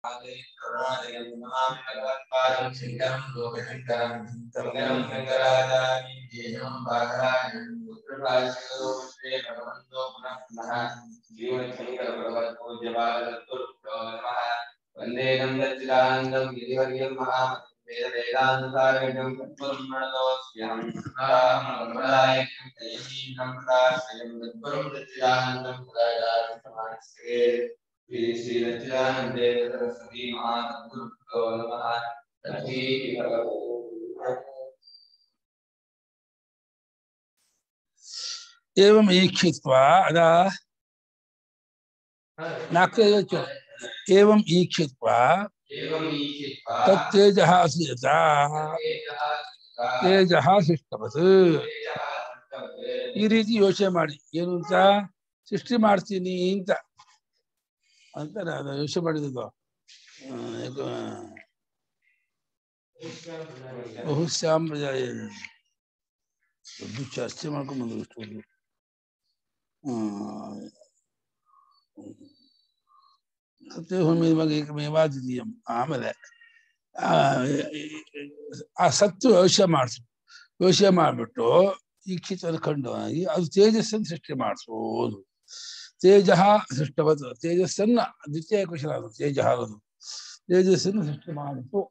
वन्दे नन्दचिदानन्दं गिरिवर्यं महावेदान्तारण्यं तत्त्वं प्रणतोऽस्म्यहं स्वयं तत्त्वं सच्चिदानन्दं सदाचारसमानस्ये श्री श्री सच्चिदानन्दे सरस्वती महासद्गुरुभ्यो नमः तथी एवं ईक्षित्वा अदा नाक्य योच्य एवं ईक्षित्वा एवं ईक्षित्वा तत्तेजः अस्ति यथा ತೇಜಃ ಸೃಷ್ಟವತ್ ಈ ರೀತಿ ಯೋಚನೆ ಮಾಡಿ ಏನು ಅಂತ ಸೃಷ್ಟಿ ಮಾಡ್ತೀನಿ ಅಂತ ಅಂತ ನಾನು ಯೋಚನೆ ಮಾಡಿದ್ದು ಆ, ಯಾಕೋ, ಬಹುಶ್ಯಾಮ್ ಪ್ರಜಾಯ ದೊಡ್ಡ ಚರ್ಚೆ ಮಾಡ್ಕೊಂಡು ಬಂದ್ರು ಇಷ್ಟೊಂದು ಸತ್ಯಭೂಮಿ ಏಕಮೇವಾದ್ವಿತೀಯಂ ಆಮೇಲೆ ಆ, ಆ ಸತ್ತು ಯೋಚನೆ ಮಾಡಿಸು ಯೋಚನೆ ಮಾಡ್ಬಿಟ್ಟು ಈಕ್ಷಿತವನ್ನು ಕಂಡವಾಗಿ ಅದು ತೇಜಸ್ಸನ್ನು ಸೃಷ್ಟಿ ಮಾಡಿಸೋದು ತೇಜ ಸೃಷ್ಟವತ್ ತೇಜಸ್ಸನ್ನ ದ್ವಿತೀಯ ಕುಶಲ ಅದು ತೇಜ ಅದು ತೇಜಸ್ಸನ್ನು ಸೃಷ್ಟಿ ಮಾಡಿತು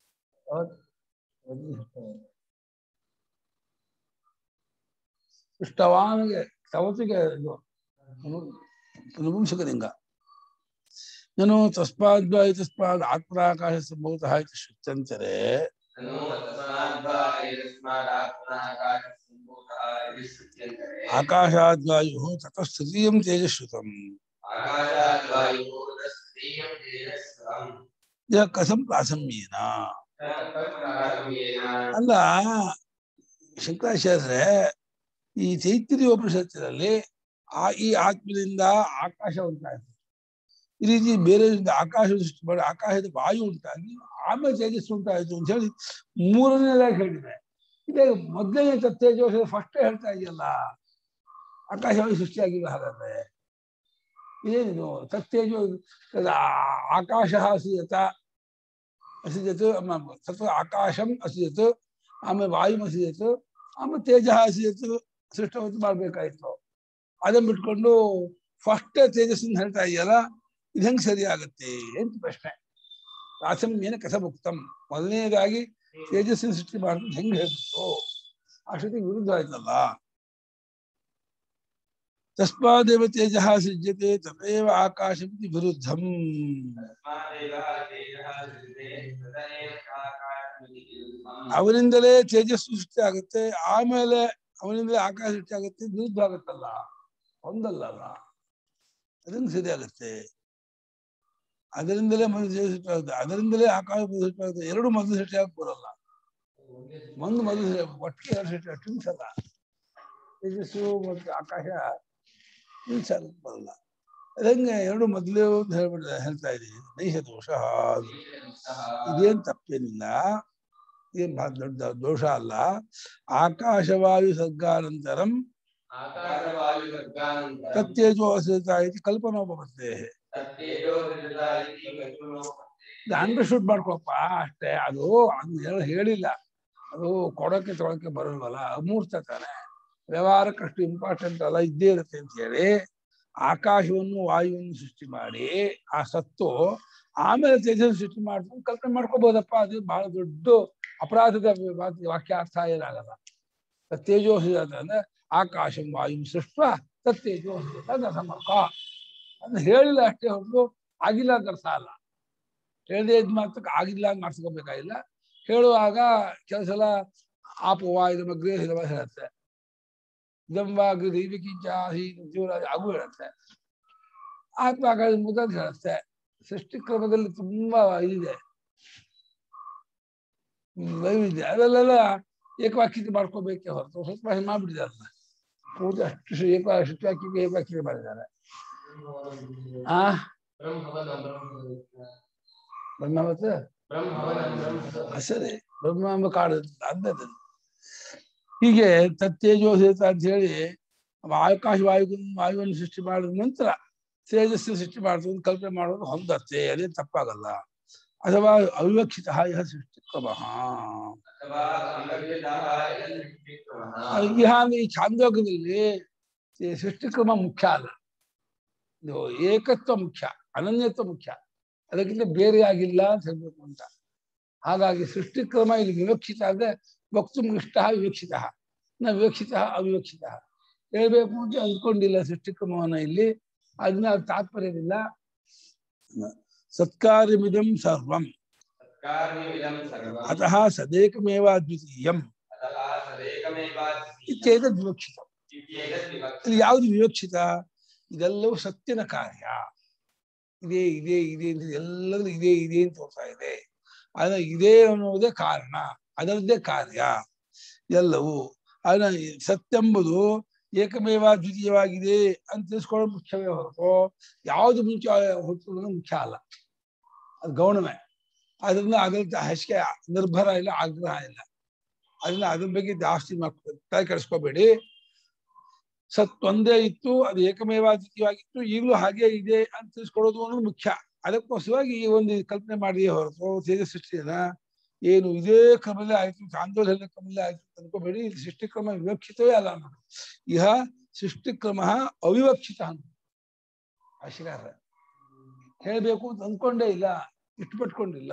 ಸೃಷ್ಟವಾನಿಗೆ ತವತಿಗೆ ಇದು ಪುನಪುಂಸಕಲಿಂಗ ನಾನು ತಸ್ಮಾದ್ವಾಯು ತಸ್ಮಾದ್ ಆತ್ಮರಾಕಾಶ ಸಂಭೂತಃ ಇತಿ ಶುದ್ಧಂತರೆ ಆಕಾಶಾದ್ವಾಯು ತತಃ ತೃತೀಯಂ ತೇಜಶ್ರುತಂ ಇಹ ಕಥಂ ಪ್ರಾಸಮ್ಯೇನ ಅಲ್ಲ ಶಂಕರಾಚಾರ್ಯರೇ ಈ ಚೈತ್ಯ ಉಪನಿಷತ್ತಿನಲ್ಲಿ ಆ ಈ ಆತ್ಮದಿಂದ ಆಕಾಶ ಉಂಟಾಯಿತು ಈ ರೀತಿ ಬೇರೆ ಆಕಾಶ ಸೃಷ್ಟಿ ಮಾಡಿ ಆಕಾಶದ ವಾಯು ಉಂಟಾಗಿ ಆಮೇಲೆ ತೇಜಸ್ಸು ಉಂಟಾಯಿತು ಅಂತ ಹೇಳಿ ಮೂರನೇದಾಗಿ ಹೇಳಿದೆ ಇದೇ ಮೊದಲನೇ ತತ್ತೇಜೋಷ ಫಸ್ಟ್ ಹೇಳ್ತಾ ಇದೆಯಲ್ಲ ಆಕಾಶವಾಗಿ ಸೃಷ್ಟಿಯಾಗಿಲ್ಲ ಹಾಗಾದ್ರೆ ಇದೇನಿದು ತತ್ತೇಜೋ ಆ- ಆಕಾಶ ಅಸಿಯತ ಅಸಿಜತ್ ತತ್ವ ಆಕಾಶಂ ಅಸಿಜತ್ ಆಮೇಲೆ ವಾಯು ಅಸಿಜತ್ ಆಮೇಲೆ ತೇಜ ಅಸಿಜತ್ ಸೃಷ್ಟವತ್ತು ಮಾಡ್ಬೇಕಾಯ್ತು ಅದನ್ನ ಬಿಟ್ಕೊಂಡು ಫಸ್ಟ್ ತೇಜಸ್ಸನ್ನು ಹೇಳ್ತಾ ಇದೆಯಲ್ಲ ಇದು ಹೆಂಗ್ ಸರಿ ಆಗತ್ತೆ ಅಂತ ಪ್ರಶ್ನೆ ಪ್ರಾಥಮ್ಯನ ಕಥಮುಕ್ತಂ ಮೊದಲನೇದಾಗಿ ತೇಜಸ್ಸಿನ ಸೃಷ್ಟಿ ಮಾಡಿದ್ರೆ ಹೆಂಗ್ ಹೇಳ್ಬಿಟ್ಟು ಅಷ್ಟೊತ್ತಿಗೆ ವಿರುದ್ಧ ಆಯ್ತಲ್ಲ ತಸ್ಮಾದೇವ ತೇಜ ಸೃಜ್ಯತೆ ತದೇವ ಆಕಾಶಮಿತಿ ವಿರುದ್ಧಂ ಅವನಿಂದಲೇ ತೇಜಸ್ಸು ಸೃಷ್ಟಿ ಆಗುತ್ತೆ ಆಮೇಲೆ ಅವನಿಂದಲೇ ಆಕಾಶ ಸೃಷ್ಟಿ ಆಗುತ್ತೆ ವಿರುದ್ಧ ಆಗುತ್ತಲ್ಲ ಒಂದಲ್ಲ ಅಲ್ಲ ಅದನ್ನು ಸರಿ ಆಗುತ್ತೆ ಅದರಿಂದಲೇ ಮೊದಲು ತೇಜಸ್ಸು ಸೃಷ್ಟಿ ಆಗುತ್ತೆ ಅದರಿಂದಲೇ ಆಕಾಶ ಮೊದಲು ಸೃಷ್ಟಿ ಆಗುತ್ತೆ ಎರಡು ಮೊದಲು ಸೃಷ್ಟಿ ಆಗಕ್ಕೆ ಬರಲ್ಲ ಒಂದು ಮೊದಲು ಸೃಷ್ಟಿ- ಒಟ್ಟಿಗೆ ಎರಡು ಸೃಷ್ಟಿ ಟ್ವಿನ್ಸ್ ಅಲ್ಲ ತೇಜಸ್ಸು ಮತ್ತು ಆಕಾಶ ಟ್ವಿನ್ಸ್ ಆಗಕ್ಕೆ ಬರಲ್ಲ ಅದಂಗೆ ಎರಡು ಮೊದಲೇ ಅಂತ ಹೇಳ್ಬಿಟ್ಟು ಹೇಳ್ತಾ ಇದೀನಿ ನೈಷ ದೋಷ ಇದೇನ್ ತಪ್ಪೇನಿಲ್ಲ ಏನ್ ಬಹಳ ದೊಡ್ಡ ದೋಷ ಅಲ್ಲ ಆಕಾಶವಾಯು ಸರ್ಗಾನಂತರಂ ತತ್ತೇಜೋ ಅಸಿತ ಇತಿ ಕಲ್ಪನೋಪತ್ತೆ ಅಂಡರ್ಸ್ಟುಡ್ ಮಾಡ್ಕೊಪ್ಪ ಅಷ್ಟೇ ಅದು ಅದು ಹೇಳ ಹೇಳಿಲ್ಲ ಅದು ಕೊಡೋಕೆ ತೊಗೊಳಕ್ಕೆ ಬರಲ್ವಲ್ಲ ಅಮೂರ್ತ ತಾನೆ ವ್ಯವಹಾರಕ್ಕೆ ಅಷ್ಟು ಇಂಪಾರ್ಟೆಂಟ್ ಅಲ್ಲ ಇದ್ದೇ ಇರುತ್ತೆ ಅಂತ ಹೇಳಿ ಆಕಾಶವನ್ನು ವಾಯುವನ್ನು ಸೃಷ್ಟಿ ಮಾಡಿ ಆ ಸತ್ತು ಆಮೇಲೆ ತೇಜಸ್ ಸೃಷ್ಟಿ ಮಾಡ್ಕೊಂಡು ಕಲ್ಪನೆ ಮಾಡ್ಕೋಬಹುದಪ್ಪ ಅದು ಬಹಳ ದೊಡ್ಡ ಅಪರಾಧದ ವಾಕ್ಯ- ವಾಕ್ಯಾರ್ಥ ಏನಾಗಲ್ಲ ತತ್ತೇಜೋ ಅಂದ್ರೆ ಆಕಾಶಂ ವಾಯು ಸೃಷ್ಟ ತತ್ತೇಜೋ ಸಮರ್ಕ ಅದನ್ನ ಹೇಳಿಲ್ಲ ಅಷ್ಟೇ ಹೊರತು ಆಗಿಲ್ಲ ಅಂತ ಅರ್ಥ ಅಲ್ಲ ಹೇಳದೇ ಇದ್ ಮಾತ್ರಕ್ಕೆ ಆಗಿಲ್ಲ ಅಂತ ಮಾಡ್ಸ್ಕೊಬೇಕಾಗಿಲ್ಲ ಹೇಳುವಾಗ ಕೆಲವು ಸಲ ಆಪುವ ಇದು ಮಗ್ರೆ ಹಿರವ ಹೇಳುತ್ತೆ ಇದಂಬಾಗ ದೈವಿಕಿಂಚ ಜೀವರಾಜ ಆಗು ಹೇಳುತ್ತೆ ಆತ್ಮ ಆಕಾಶ ಮುದ ಅಂತ ಹೇಳುತ್ತೆ ಸೃಷ್ಟಿ ಕ್ರಮದಲ್ಲಿ ತುಂಬಾ ಇದಿದೆ ಹ್ಮ್, ವೈವಿಧ್ಯ ಅದೆಲ್ಲ ಏಕವಾಕ್ಯತೆ ಮಾಡ್ಕೋಬೇಕೆ ಹೊರತು ಸ್ವಲ್ಪ ಹಿಂಗೆ ಮಾಡ್ಬಿಟ್ಟಿದ್ದಾರೆ ಅದನ್ನ. ಪೂರ್ತಿ ಅಷ್ಟು ಏಕ ಶುದ್ಧಾಕಿಗೆ ಏಕವಾಕ್ಯ ಮಾಡಿದ್ದಾರೆ ಆ ಬ್ರಹ್ಮಾವತ ಸರಿ ಬ್ರಹ್ಮಾಂಬ ಕಾಡು ಅದ್ದದ್ದು ಹೀಗೆ ತತ್ತೇಜೋ ಸೇತ ಅಂತ ಹೇಳಿ ಆಕಾಶ ವಾಯು ವಾಯುವನ್ನು ಸೃಷ್ಟಿ ಮಾಡಿದ ನಂತರ ತೇಜಸ್ಸು ಸೃಷ್ಟಿ ಮಾಡ್ತು ಅಂತ ಕಲ್ಪನೆ ಮಾಡೋದು ಹೊಂದತ್ತೆ ಅದೇ ತಪ್ಪಾಗಲ್ಲ ಅಥವಾ ಅವಿವಕ್ಷಿತ ಯಹ ಸೃಷ್ಟಿ ಕ್ರಮಃ ಅಥವಾ ಸಂಗತಿತಃ ಯದ್ ಸೃಷ್ಟಿಕ್ರಮಃ. ಈಗ ಈ ಛಾಂದೋಗದಲ್ಲಿ ಈ ಸೃಷ್ಟಿಕ್ರಮ ಮುಖ್ಯ ಅಲ್ಲ ಇದು ಏಕತ್ವ ಮುಖ್ಯ ಅನನ್ಯತ್ವ ಮುಖ್ಯ ಅದಕ್ಕಿಂತ ಬೇರೆ ಆಗಿಲ್ಲ ಅಂತ ಹೇಳ್ಬೇಕು ಅಂತ ಹಾಗಾಗಿ ಸೃಷ್ಟಿಕ್ರಮ ಇಲ್ಲಿ ವಿವಕ್ಷಿತ ಅಂದ್ರೆ ವಕ್ತು ಇಷ್ಟ ವಿವಕ್ಷಿತ ನ ವಿವಕ್ಷಿತ ಅವಿವಕ್ಷಿತ ಹೇಳ್ಬೇಕು ಅಂತ ಅಂದ್ಕೊಂಡಿಲ್ಲ ಸೃಷ್ಟಿಕ್ರಮವನ್ನ ಇಲ್ಲಿ ಅದನ್ನ ತಾತ್ಪರ್ಯವಿಲ್ಲ ಸತ್ಕಾರ್ಯಮಿದಂ ಸರ್ವಂ ಸತ್ಕಾರ್ಯಮಿದಂ ಸರ್ವಂ ಅತಃ ಸದೇಕಮೇವ ದ್ವಿತೀಯಂ ಅತಃ ತದೇಕಮೇವಾದ್ವಿತೀಯಂ ಇತ್ಯೇತದ್ ವಿವಕ್ಷಿತ ಇತ್ಯೇತದ್ ವಿವಕ್ಷಿತಂ. ಇಲ್ಲಿ ಯಾವುದು ವಿವಕ್ಷಿತ ಇದೆಲ್ಲವೂ ಸತ್ಯನ ಕಾರ್ಯ ಇದೇ ಇದೆ ಇದೆ ಅಂತ ಎಲ್ಲದೂ ಇದೆ ಇದೆ ಅಂತ ತೋರ್ತಾ ಇದೆ ಆದ್ರೆ ಇದೆ ಅನ್ನುವುದೇ ಕಾರಣ ಅದರದ್ದೇ ಕಾರ್ಯ ಎಲ್ಲವೂ ಅದನ್ನ ಸತ್ಯಂಬುದು ಏಕಮೇವ ದ್ವಿತೀಯವಾಗಿದೆ ಅಂತ ತಿಳಿಸ್ಕೊಳ್ಳೋದು ಮುಖ್ಯವೇ ಹೊರತು ಯಾವುದು ಮುಂಚೆ ಹುಟ್ಟುವುದು ಮುಖ್ಯ ಅಲ್ಲ ಅದು ಗೌಣವೇ ಅದರಿಂದ ಅದ್ರ ಹಸಿಕೆ ನಿರ್ಭರ ಇಲ್ಲ ಆಗ್ರಹ ಇಲ್ಲ ಅದನ್ನ ಅದ್ರ ಬಗ್ಗೆ ಜಾಸ್ತಿ ಮಾಡ್ಕೊ- ತಲೆ ಕೆಡಿಸ್ಕೋಬೇಡಿ ಸತ್ ಒಂದೇ ಇತ್ತು ಅದು ಏಕಮೇವ ದ್ವಿತೀಯವಾಗಿತ್ತು ಈಗಲೂ ಹಾಗೆ ಇದೆ ಅಂತ ತಿಳಿಸ್ಕೊಡೋದು ಅನ್ನೋದು ಮುಖ್ಯ ಅದಕ್ಕೋಸ್ಕರವಾಗಿ ಈ ಒಂದು ಕಲ್ಪನೆ ಮಾಡಿ ಹೊರತು ತೇಜ ಸೃಷ್ಟಿಯನ್ನ ಏನು ಇದೇ ಕ್ರಮದಲ್ಲಿ ಆಯ್ತು ಚಾಂದೋಲನ ಕ್ರಮದಲ್ಲಿ ಆಯ್ತು ಅಂತ ಅನ್ಕೋಬೇಡಿ ಇಲ್ಲಿ ಸೃಷ್ಟಿಕ್ರಮ ವಿವಕ್ಷಿತವೇ ಅಲ್ಲ ಅನ್ನೋದು ಇಹ ಸೃಷ್ಟಿಕ್ರಮ ಅವಿವಕ್ಷಿತ ಅಂತ ಆಶಿಕಾರ ಹೇಳ್ಬೇಕು ಅಂತ ಅಂದ್ಕೊಂಡೇ ಇಲ್ಲ ಇಷ್ಟಪಟ್ಕೊಂಡಿಲ್ಲ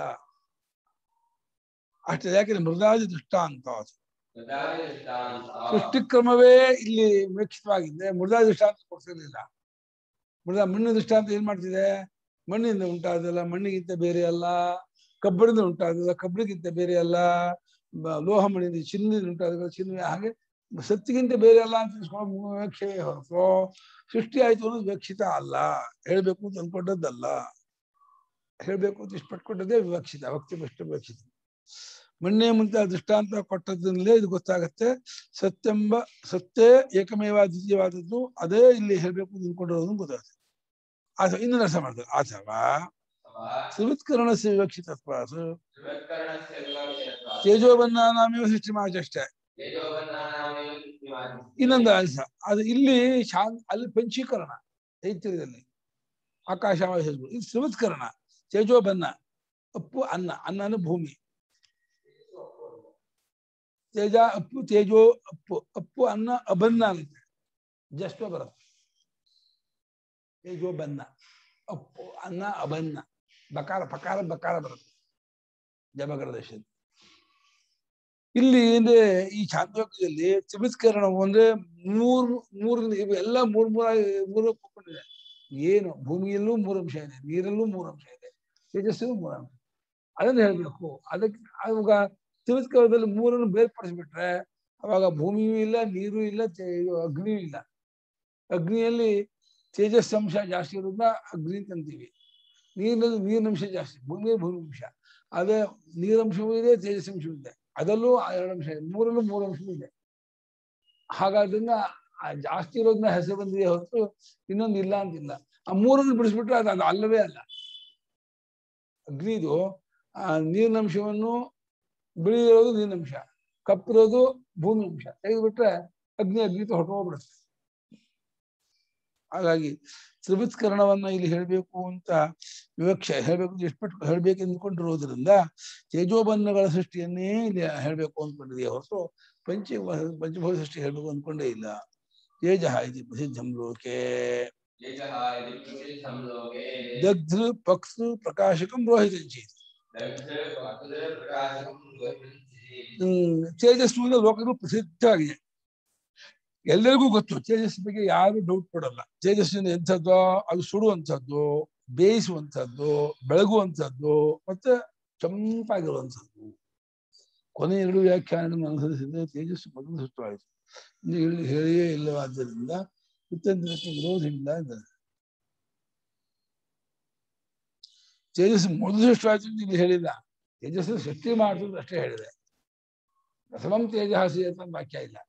ಅಷ್ಟೇ ಯಾಕೆಂದ್ರೆ ಮೃದಾದಿ ದೃಷ್ಟಾಂತ ತದಾದಿ ದೃಷ್ಟಾಂತಃ. ಸೃಷ್ಟಿಕ್ರಮವೇ ಇಲ್ಲಿ ವಿವಕ್ಷಿತವಾಗಿದೆ ಮೃದ ದೃಷ್ಟಾಂತ ಕೊಡ್ತಿರ್ಲಿಲ್ಲ ಮೃದ ಮಣ್ಣಿನ ದೃಷ್ಟಾಂತ ಏನ್ ಮಾಡ್ತಿದೆ ಮಣ್ಣಿನಿಂದ ಉಂಟಾದಲ್ಲ ಮಣ್ಣಿಗಿಂತ ಬೇರೆ ಅಲ್ಲ ಕಬ್ಬಿಣದಿಂದ ಉಂಟಾದಲ್ಲ ಕಬ್ಬಿಣಗಿಂತ ಬೇರೆ ಅಲ್ಲ ಬ- ಲೋಹ ಮಣ್ಣಿಂದ ಚಿನ್ನದಿಂದ ಉಂಟಾದ ಚಿನ್ನ ಹಾಗೆ ಸತ್ತಿಗಿಂತ ಬೇರೆ ಅಲ್ಲ ಅಂತ ತಿಳ್ಸ್ಕೊಂಡು ವಿವಕ್ಷವೇ ಹೊರತು ಸೃಷ್ಟಿ ಆಯ್ತು ಅನ್ನೋದು ವಿವಕ್ಷಿತ ಅಲ್ಲ ಹೇಳ್ಬೇಕು ಅಂತ ಅನ್ಕೊಂಡದ್ದಲ್ಲ ಹೇಳ್ಬೇಕು ಅಂತ ಇಷ್ಟಪಟ್ಕೊಂಡದ್ದೇ ವಿವಕ್ಷಿತ ಭಕ್ತಿ ಭ್ರಷ್ಟ ವಿವಕ್ಷಿತ ಮೊನ್ನೆ ಮುಂತೆ ದೃಷ್ಟಾಂತ ಕೊಟ್ಟದ್ರಿಂದಲೇ ಇದು ಗೊತ್ತಾಗತ್ತೆ ಸತ್ಯಂಬ ಸತ್ಯ ಏಕಮೇವ ದ್ವಿತೀಯವಾದದ್ದು ಅದೇ ಇಲ್ಲಿ ಹೇಳ್ಬೇಕು ಅಂತ ಅಂದ್ಕೊಂಡಿರೋದು ಗೊತ್ತಾಗುತ್ತೆ ಅಥವಾ ಇನ್ನೊಂದು ಅರ್ಥ ಮಾಡ್ತಾರೆ ಅಥವಾ ಅಥವಾ ಸುವಿತ್ಕರಣಸ್ಯ ವಿವಕ್ಷಿತತ್ವ ತ್ರಿವತ್ಕರಣಸ್ಯ ವಿವಕ್ಷಿತತ್ವಾत्. ತೇಜೋಬನ್ನ ನಾಮೇವ ಸೃಷ್ಟಿ ಮಾಡಷ್ಟೇ ತೇಜೋಬನ್ನಾನಾಮೇವ ಸೃಷ್ಟಿಮಾನ್. ಇನ್ನೊಂದು ಅರ್ಥ ಅದು ಇಲ್ಲಿ ಶಾಂತ ಅಲ್ಲಿ ಪಂಚೀಕರಣ ತೈತ್ಯದಲ್ಲಿ ಆಕಾಶವಾಸಗಳು ಇದು ಸುವಿತ್ಕರಣ ತೇಜೋಬನ್ನ ಅಪ್ಪು ಅನ್ನ ಅನ್ನ ಅಂದ್ರೆ ಭೂಮಿ ತೇಜ ಅಪ್ಪು ತೇಜೋ ಅಪ್ಪು ಅಪ್ಪು ಅನ್ನ ಅಬನ್ನ ಆಗುತ್ತೆ ಜಸ್ಟ್ ಬರುತ್ತೆ ತೇಜೋ ಬನ್ನ ಅಪ್ಪು ಅನ್ನ ಅಬನ್ನ ಬಕಾರ ಪಕಾರ ಬಕಾರ ಬರುತ್ತೆ ಜಬಗರ ದೇಶದ ಇಲ್ಲಿ ಅಂದ್ರೆ ಈ ಚಾಂದ್ಯೋಗ್ಯದಲ್ಲಿ ತ್ರಿವಿತ್ಕರಣ ಅಂದ್ರೆ ಮೂರ್ ಮೂರ್ ಇವು ಎಲ್ಲ ಮೂರ್ ಮೂರಾಗಿ ಮೂರು ಒಪ್ಕೊಂಡಿದೆ ಏನು ಭೂಮಿಯಲ್ಲೂ ಮೂರು ಅಂಶ ಇದೆ ನೀರಲ್ಲೂ ಮೂರು ಅಂಶ ಇದೆ ತೇಜಸ್ಸಲ್ಲೂ ಮೂರು ಅಂಶ ಅದನ್ನ ಹೇಳ್ಬೇಕು ಅದಕ್ಕೆ ಅವಾಗ ತ್ರಿವಿತ್ಕರಣದಲ್ಲಿ ಮೂರನ್ನು ಬೇರ್ಪಡಿಸ್ಬಿಟ್ರೆ ಅವಾಗ ಭೂಮಿಯೂ ಇಲ್ಲ ನೀರು ಇಲ್ಲ ತೇ- ಇದು ಅಗ್ನಿಯೂ ಇಲ್ಲ ಅಗ್ನಿಯಲ್ಲಿ ತೇಜಸ್ ಅಂಶ ಜಾಸ್ತಿ ಇರೋದ್ರಿಂದ ಅಗ್ನಿ ಅಂತ ಅಂತೀವಿ ನೀರಿನಲ್ಲಿ ನೀರಿನಂಶ ಜಾಸ್ತಿ ಭೂಮಿಯಲ್ಲಿ ಭೂಮಿ ಅಂಶ ಅದೇ ನೀರಂಶವೂ ಇದೆ ತೇಜಸ್ ಅಂಶವೂ ಇದೆ ಅದರಲ್ಲೂ ಆ ಎರಡು ಅಂಶ ಇದೆ ಮೂರಲ್ಲೂ ಮೂರು ಅಂಶವೂ ಇದೆ ಹಾಗಾದ್ರಿಂದ ಆ ಜಾಸ್ತಿ ಇರೋದ್ನ ಹೆಸರು ಬಂದಿದೆ ಹೊರತು ಇನ್ನೊಂದು ಇಲ್ಲ ಅಂತಿಲ್ಲ ಆ ಮೂರನ್ನು ಬಿಡಿಸ್ಬಿಟ್ರೆ ಅದು ಅದು ಅಲ್ಲವೇ ಅಲ್ಲ ಅಗ್ನಿದು ಆ ನೀರಿನಂಶವನ್ನು ಬಿಳಿ ಇರೋದು ನೀರಿನಂಶ ಕಪ್ಪಿರೋದು ಭೂಮಿ ಅಂಶ ತೆಗೆದುಬಿಟ್ರೆ ಅಗ್ನಿ ಅಗ್ನಿ ಹೊರಟೋಗ್ಬಿಡುತ್ತೆ ಹಾಗಾಗಿ ತ್ರಿವಿತ್ಕರಣವನ್ನ ಇಲ್ಲಿ ಹೇಳ್ಬೇಕು ಅಂತ ವಿವಕ್ಷ ಹೇಳ್ಬೇಕು ಅಂತ ಇಷ್ಟಪಟ್ಟು ಹೇಳ್ಬೇಕು ಅಂದ್ಕೊಂಡಿರೋದ್ರಿಂದ ತೇಜೋಬನ್ನಗಳ ಸೃಷ್ಟಿಯನ್ನೇ ಇಲ್ಲಿ ಹೇಳ್ಬೇಕು ಅಂದ್ಕೊಂಡಿದೆಯೇ ಹೊರತು ಪಂಚ ಪಂಚಭೂತ ಸೃಷ್ಟಿ ಹೇಳ್ಬೇಕು ಅಂದ್ಕೊಂಡೇ ಇಲ್ಲ ತೇಜ ಇದು ಪ್ರಸಿದ್ಧಂ ಲೋಕೆ ತೇಜಃ ಇತಿ ಪ್ರಸಿದ್ಧಂ ಲೋಕೆ. ದಗ್ಧೃ ಪಕ್ಷು ಪ್ರಕಾಶಕಂ ರೋಹಿತಂಚಿ ದಗ್ಧ ವಕ್ರ ಪ್ರಕಾಶಕಂ ಗೋಚರಂತಿ. ಹ್ಮ್ ತೇಜಸ್ಸು ಅಂದ್ರೆ ಲೋಕಗಳು ಪ್ರಸಿದ್ಧವಾಗಿದೆ ಎಲ್ಲರಿಗೂ ಗೊತ್ತು ತೇಜಸ್ ಬಗ್ಗೆ ಯಾರು ಡೌಟ್ ಪಡಲ್ಲ ತೇಜಸ್ಸಿನ ಎಂಥದ್ದು ಅದು ಸುಡುವಂಥದ್ದು ಬೇಯಿಸುವಂಥದ್ದು ಬೆಳಗುವಂಥದ್ದು ಮತ್ತೆ ಚಂಪಾಗಿರುವಂಥದ್ದು ಕೊನೆ ಎರಡು ವ್ಯಾಖ್ಯಾನಗಳನ್ನು ಅನುಸರಿಸಿದ್ರೆ ತೇಜಸ್ಸು ಮೊದಲು ಸೃಷ್ಟವಾಯಿತು ಇನ್ನು ಹೇಳಿ ಹೇಳಿಯೇ ಇಲ್ಲವಾದ್ದರಿಂದ ಇತ್ತಂದ್ರಕ್ಕೆ ವಿರೋಧವಿಲ್ಲ ಎಂದರೆ ತೇಜಸ್ಸು ಮೊದಲು ಸೃಷ್ಟವಾಯಿತು ಅಂತ ಇಲ್ಲಿ ಹೇಳಿಲ್ಲ ತೇಜಸ್ಸು ಸೃಷ್ಟಿ ಮಾಡಿದ್ರು ಅಷ್ಟೇ ಹೇಳಿದೆ ಪ್ರಥಮಂ ತೇಜಸ್ಸಿ ಅಂತ ವಾಕ್ಯ ಇಲ್ಲ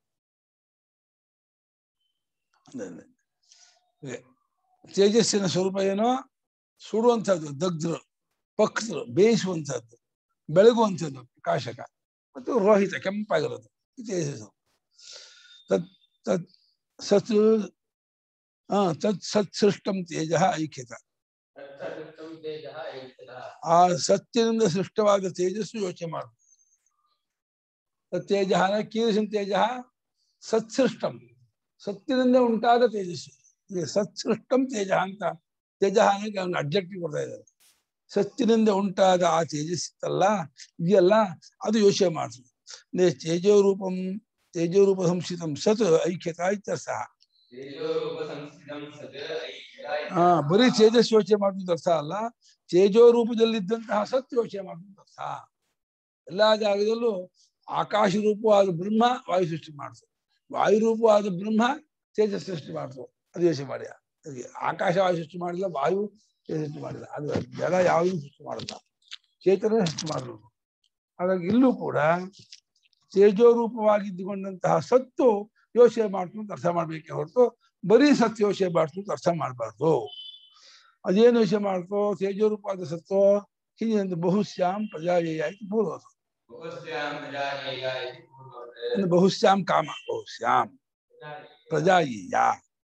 ಅದೇ. ಇದೆ. ತೇಜಸ್ಸಿನ ಸ್ವರೂಪ ಏನೋ ಸುಡುವಂಥದ್ದು ದಗ್ಧರು ಪಕ್ಷರು ಬೇಯಿಸುವಂಥದ್ದು ಬೆಳಗುವಂಥದ್ದು ಪ್ರಕಾಶಕ ಮತ್ತು ರೋಹಿತ ಕೆಂಪಾಗಿರೋದು ಇದು ತೇಜಸ್ಸು ತತ್ ತತ್ ಸತ್ ಆ ತತ್ ಸತ್ ಸೃಷ್ಟಂ ತೇಜ ಐಕ್ಯತ ತತ್ಸದೃಷ್ಟಂ ತೇಜಃ ಐಕ್ಯತಃ ಆ ಸತ್ಯದಿಂದ ಸೃಷ್ಟವಾದ ತೇಜಸ್ಸು ಯೋಚನೆ ಮಾಡು ತೇಜ ಕೀದೃಶಂ ತೇಜ ಸತ್ಸೃಷ್ಟಂ ಸತ್ಯದಿಂದ ಉಂಟಾದ ತೇಜಸ್ಸು ಈಗ ಸತ್ಸೃಷ್ಟಂ ತೇಜ ಅಂತ ತೇಜ ಅನ್ನೋಕೆ ಅವನು ಅಬ್ಜೆಕ್ಟಿವ್ ಕೊಡ್ತಾ ಇದ್ದಾರೆ ಸತ್ಯದಿಂದ ಉಂಟಾದ ಆ ತೇಜಸ್ಸಿತ್ತಲ್ಲ ಇದೆಯಲ್ಲ ಅದು ಯೋಚನೆ ಮಾಡ್ತು ತೇಜೋ ರೂಪಂ ತೇಜೋ ರೂಪ ಸಂಸ್ಥಿತಂ ಸತ್ ಐಕ್ಯತಾ ಇತ್ಯರ್ಥಃ ತೇಜೋರೂಪ ಸಂಸ್ಥಿತಂ ಸತ್ ಐಕ್ಯತಾ ಆ ಬರೀ ತೇಜಸ್ ಯೋಚನೆ ಮಾಡುವುದು ಅರ್ಥ ಅಲ್ಲ ತೇಜೋ ರೂಪದಲ್ಲಿದ್ದಂತಹ ಸತ್ ಯೋಚನೆ ಮಾಡುವುದು ಅರ್ಥ ಎಲ್ಲಾ ಜಾಗದಲ್ಲೂ ಆಕಾಶ ರೂಪವಾದ ಬ್ರಹ್ಮ ವಾಯು ಸೃಷ್ಟಿ ಮಾಡ್ತು ವಾಯು ರೂಪವಾದ ಬ್ರಹ್ಮ ತೇಜಸ್ ಸೃಷ್ಟಿ ಮಾಡ್ತು ಅದು ಯೋಚನೆ ಮಾಡಿ ಅದಕ್ಕೆ ಆಕಾಶ ವಾಯು ಸೃಷ್ಟಿ ಮಾಡಿಲ್ಲ ವಾಯು ತೇಜಸ್ ಸೃಷ್ಟಿ ಮಾಡಿಲ್ಲ ಅದು ಜಲ ಯಾವುದೂ ಸೃಷ್ಟಿ ಮಾಡಲ್ಲ ಚೇತನ ಸೃಷ್ಟಿ ಮಾಡಬೇಕು ಹಾಗಾಗಿ ಇಲ್ಲೂ ಕೂಡ ತೇಜೋ ರೂಪವಾಗಿದ್ದುಕೊಂಡಂತಹ ಸತ್ತು ಯೋಚನೆ ಮಾಡ್ತು ಅಂತ ಅರ್ಥ ಮಾಡ್ಬೇಕೆ ಹೊರತು ಬರೀ ಸತ್ ಯೋಚನೆ ಮಾಡ್ತು ಅಂತ ಅರ್ಥ ಮಾಡಬಾರ್ದು ಅದೇನು ಯೋಚನೆ ಮಾಡ್ತು ತೇಜೋ ರೂಪವಾದ ಸತ್ತು ಹೀಗೆ ಬಹುಶ್ಯಾಮ್ ಪ್ರಜಾಯೇಯ ಆಯ್ತು ಪೂರ್ವ ಬಹುಸ್ಯಾಂ ಪ್ರಜಾನೇಯ ಇತಿ ಪೂರ್ವವತ್. ಇನ್ನು ಬಹುಶ್ಯಾಮ್ ಕಾಮ ಬಹುಶ್ಯಾಮ್ ಪ್ರಜಾಯೀಯ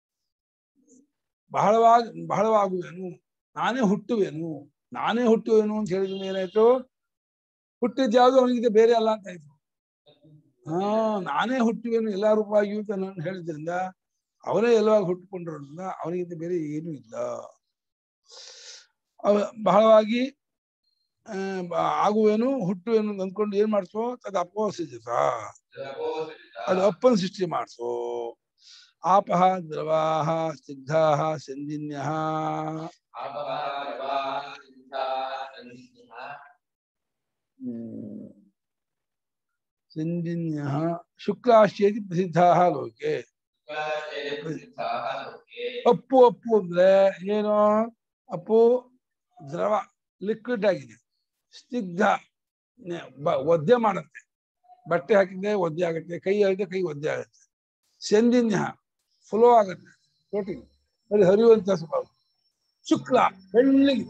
ಬಹಳವಾಗಿ ಬಹಳವಾಗುವೆನು ನಾನೇ ಹುಟ್ಟುವೆನು ನಾನೇ ಹುಟ್ಟುವೆನು ಅಂತ ಹೇಳಿದ್ರೆ ಏನಾಯ್ತು ಹುಟ್ಟಿದ ಯಾವುದು ಅವನಿಗೆ ಬೇರೆ ಅಲ್ಲ ಅಂತ ಆಯ್ತು ಹಾ ನಾನೇ ಹುಟ್ಟುವೆನು ಎಲ್ಲ ರೂಪವಾಗಿಯೂ ಅಂತ ನಾನು ಹೇಳಿದ್ರಿಂದ ಅವನೇ ಎಲ್ಲವಾಗಿ ಹುಟ್ಟುಕೊಂಡಿರೋದ್ರಿಂದ ಅವನಿಗಿಂತ ಬೇರೆ ಏನೂ ಇಲ್ಲ ಅವ ಬಹಳವಾಗಿ ಆ, ಬ- ಆಗುವೇನು ಹುಟ್ಟುವೆನು ಅಂತ ಅಂದ್ಕೊಂಡು ಏನ್ ಮಾಡ್ತೋ ತದ ಅಪೋಸಿತ ತದಪೋಸೃತ. ಅದು ಅಪ್ಪನ ಸೃಷ್ಟಿ ಮಾಡ್ಸು ಆಪಹ ದ್ರವಾಹ ಸ್ನಿಗ್ಧಾಹ ಸಂಜಿನ್ಯಃ ಆಪಃ ಪ್ರವಾಹ ಸಿದ್ಧಾಃ ಸಂಧಿಃ. ಹ್ಮ್. ಸಂಜಿನ್ಯಃ ಶುಕ್ಲಾಶ್ಚೇತಿ ಪ್ರಸಿದ್ಧಾಹ ಲೋಕೆ ಶುಕ್ಲಾಶ್ಚೇತಿ ಪ್ರಸಿದ್ಧಾಃ ಲೋಕೆ. ಅಪ್ಪು ಅಪ್ಪು ಅಂದ್ರೆ ಏನು ಅಪ್ಪು ದ್ರವ ಲಿಕ್ವಿಡ್ ಆಗಿದೆ ಸ್ನಿಗ್ಧ ನೆ- ಬ- ಒದ್ದೆ ಮಾಡುತ್ತೆ ಬಟ್ಟೆ ಹಾಕಿದ್ರೆ ಒದ್ದೆ ಆಗುತ್ತೆ ಕೈ ಹೇಳಿದ್ರೆ ಕೈ ಒದ್ದೆ ಆಗುತ್ತೆ ಸಂದಿನ್ಯ ಫ್ಲೋ ಆಗುತ್ತೆ ಪ್ರೋಟೀನ್ ಅಲ್ಲಿ ಹರಿಯುವಂತ ಸ್ವಭಾವ ಶುಕ್ಲ ಬೆಳ್ಳಿಗೆ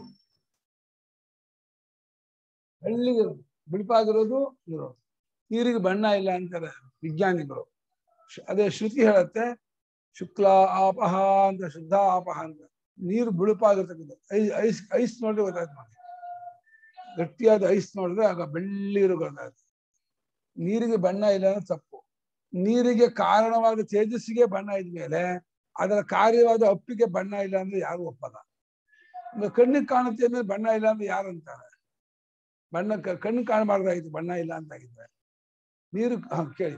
ಬೆಳ್ಳಿಗೆ ಬಿಳುಪಾಗಿರೋದು ಇರೋದು ನೀರಿಗೆ ಬಣ್ಣ ಇಲ್ಲ ಅಂತಾರೆ ವಿಜ್ಞಾನಿಗಳು ಶ್- ಅದೇ ಶ್ರುತಿ ಹೇಳುತ್ತೆ ಶುಕ್ಲ ಆಪಹ ಅಂತ ಶುದ್ಧ ಆಪಹ ಅಂತ ನೀರು ಬಿಳುಪಾಗಿರ್ತಕ್ಕಂಥ ಐಸ್ ಐಸ್ ಐಸ್ ನೋಡಿದ್ರೆ ಗೊತ್ತಾಯ್ತು ನೋಡಿ ಗಟ್ಟಿಯಾದ ಐಸ್ ನೋಡಿದ್ರೆ ಆಗ ಬೆಳ್ಳಿರು ಗೊತ್ತಾಯ್ತು ನೀರಿಗೆ ಬಣ್ಣ ಇಲ್ಲ ಅಂದ್ರೆ ತಪ್ಪು ನೀರಿಗೆ ಕಾರಣವಾದ ತೇಜಸ್ಸಿಗೆ ಬಣ್ಣ ಇದ್ಮೇಲೆ ಅದರ ಕಾರ್ಯವಾದ ಅಪ್ಪಿಗೆ ಬಣ್ಣ ಇಲ್ಲ ಅಂದ್ರೆ ಯಾರು ಒಪ್ಪಲ್ಲ ಇನ್ನು ಕಣ್ಣಿಗೆ ಕಾಣುತ್ತೆ ಅಂದ್ರೆ ಬಣ್ಣ ಇಲ್ಲ ಅಂದ್ರೆ ಯಾರು ಅಂತಾರೆ ಬಣ್ಣ ಕ- ಕಣ್ಣು ಕಾಣಬಾರ್ದಾಗಿತ್ತು ಬಣ್ಣ ಇಲ್ಲ ಅಂತ ಆಗಿದ್ರೆ ನೀರು ಹ, ಕೇಳಿ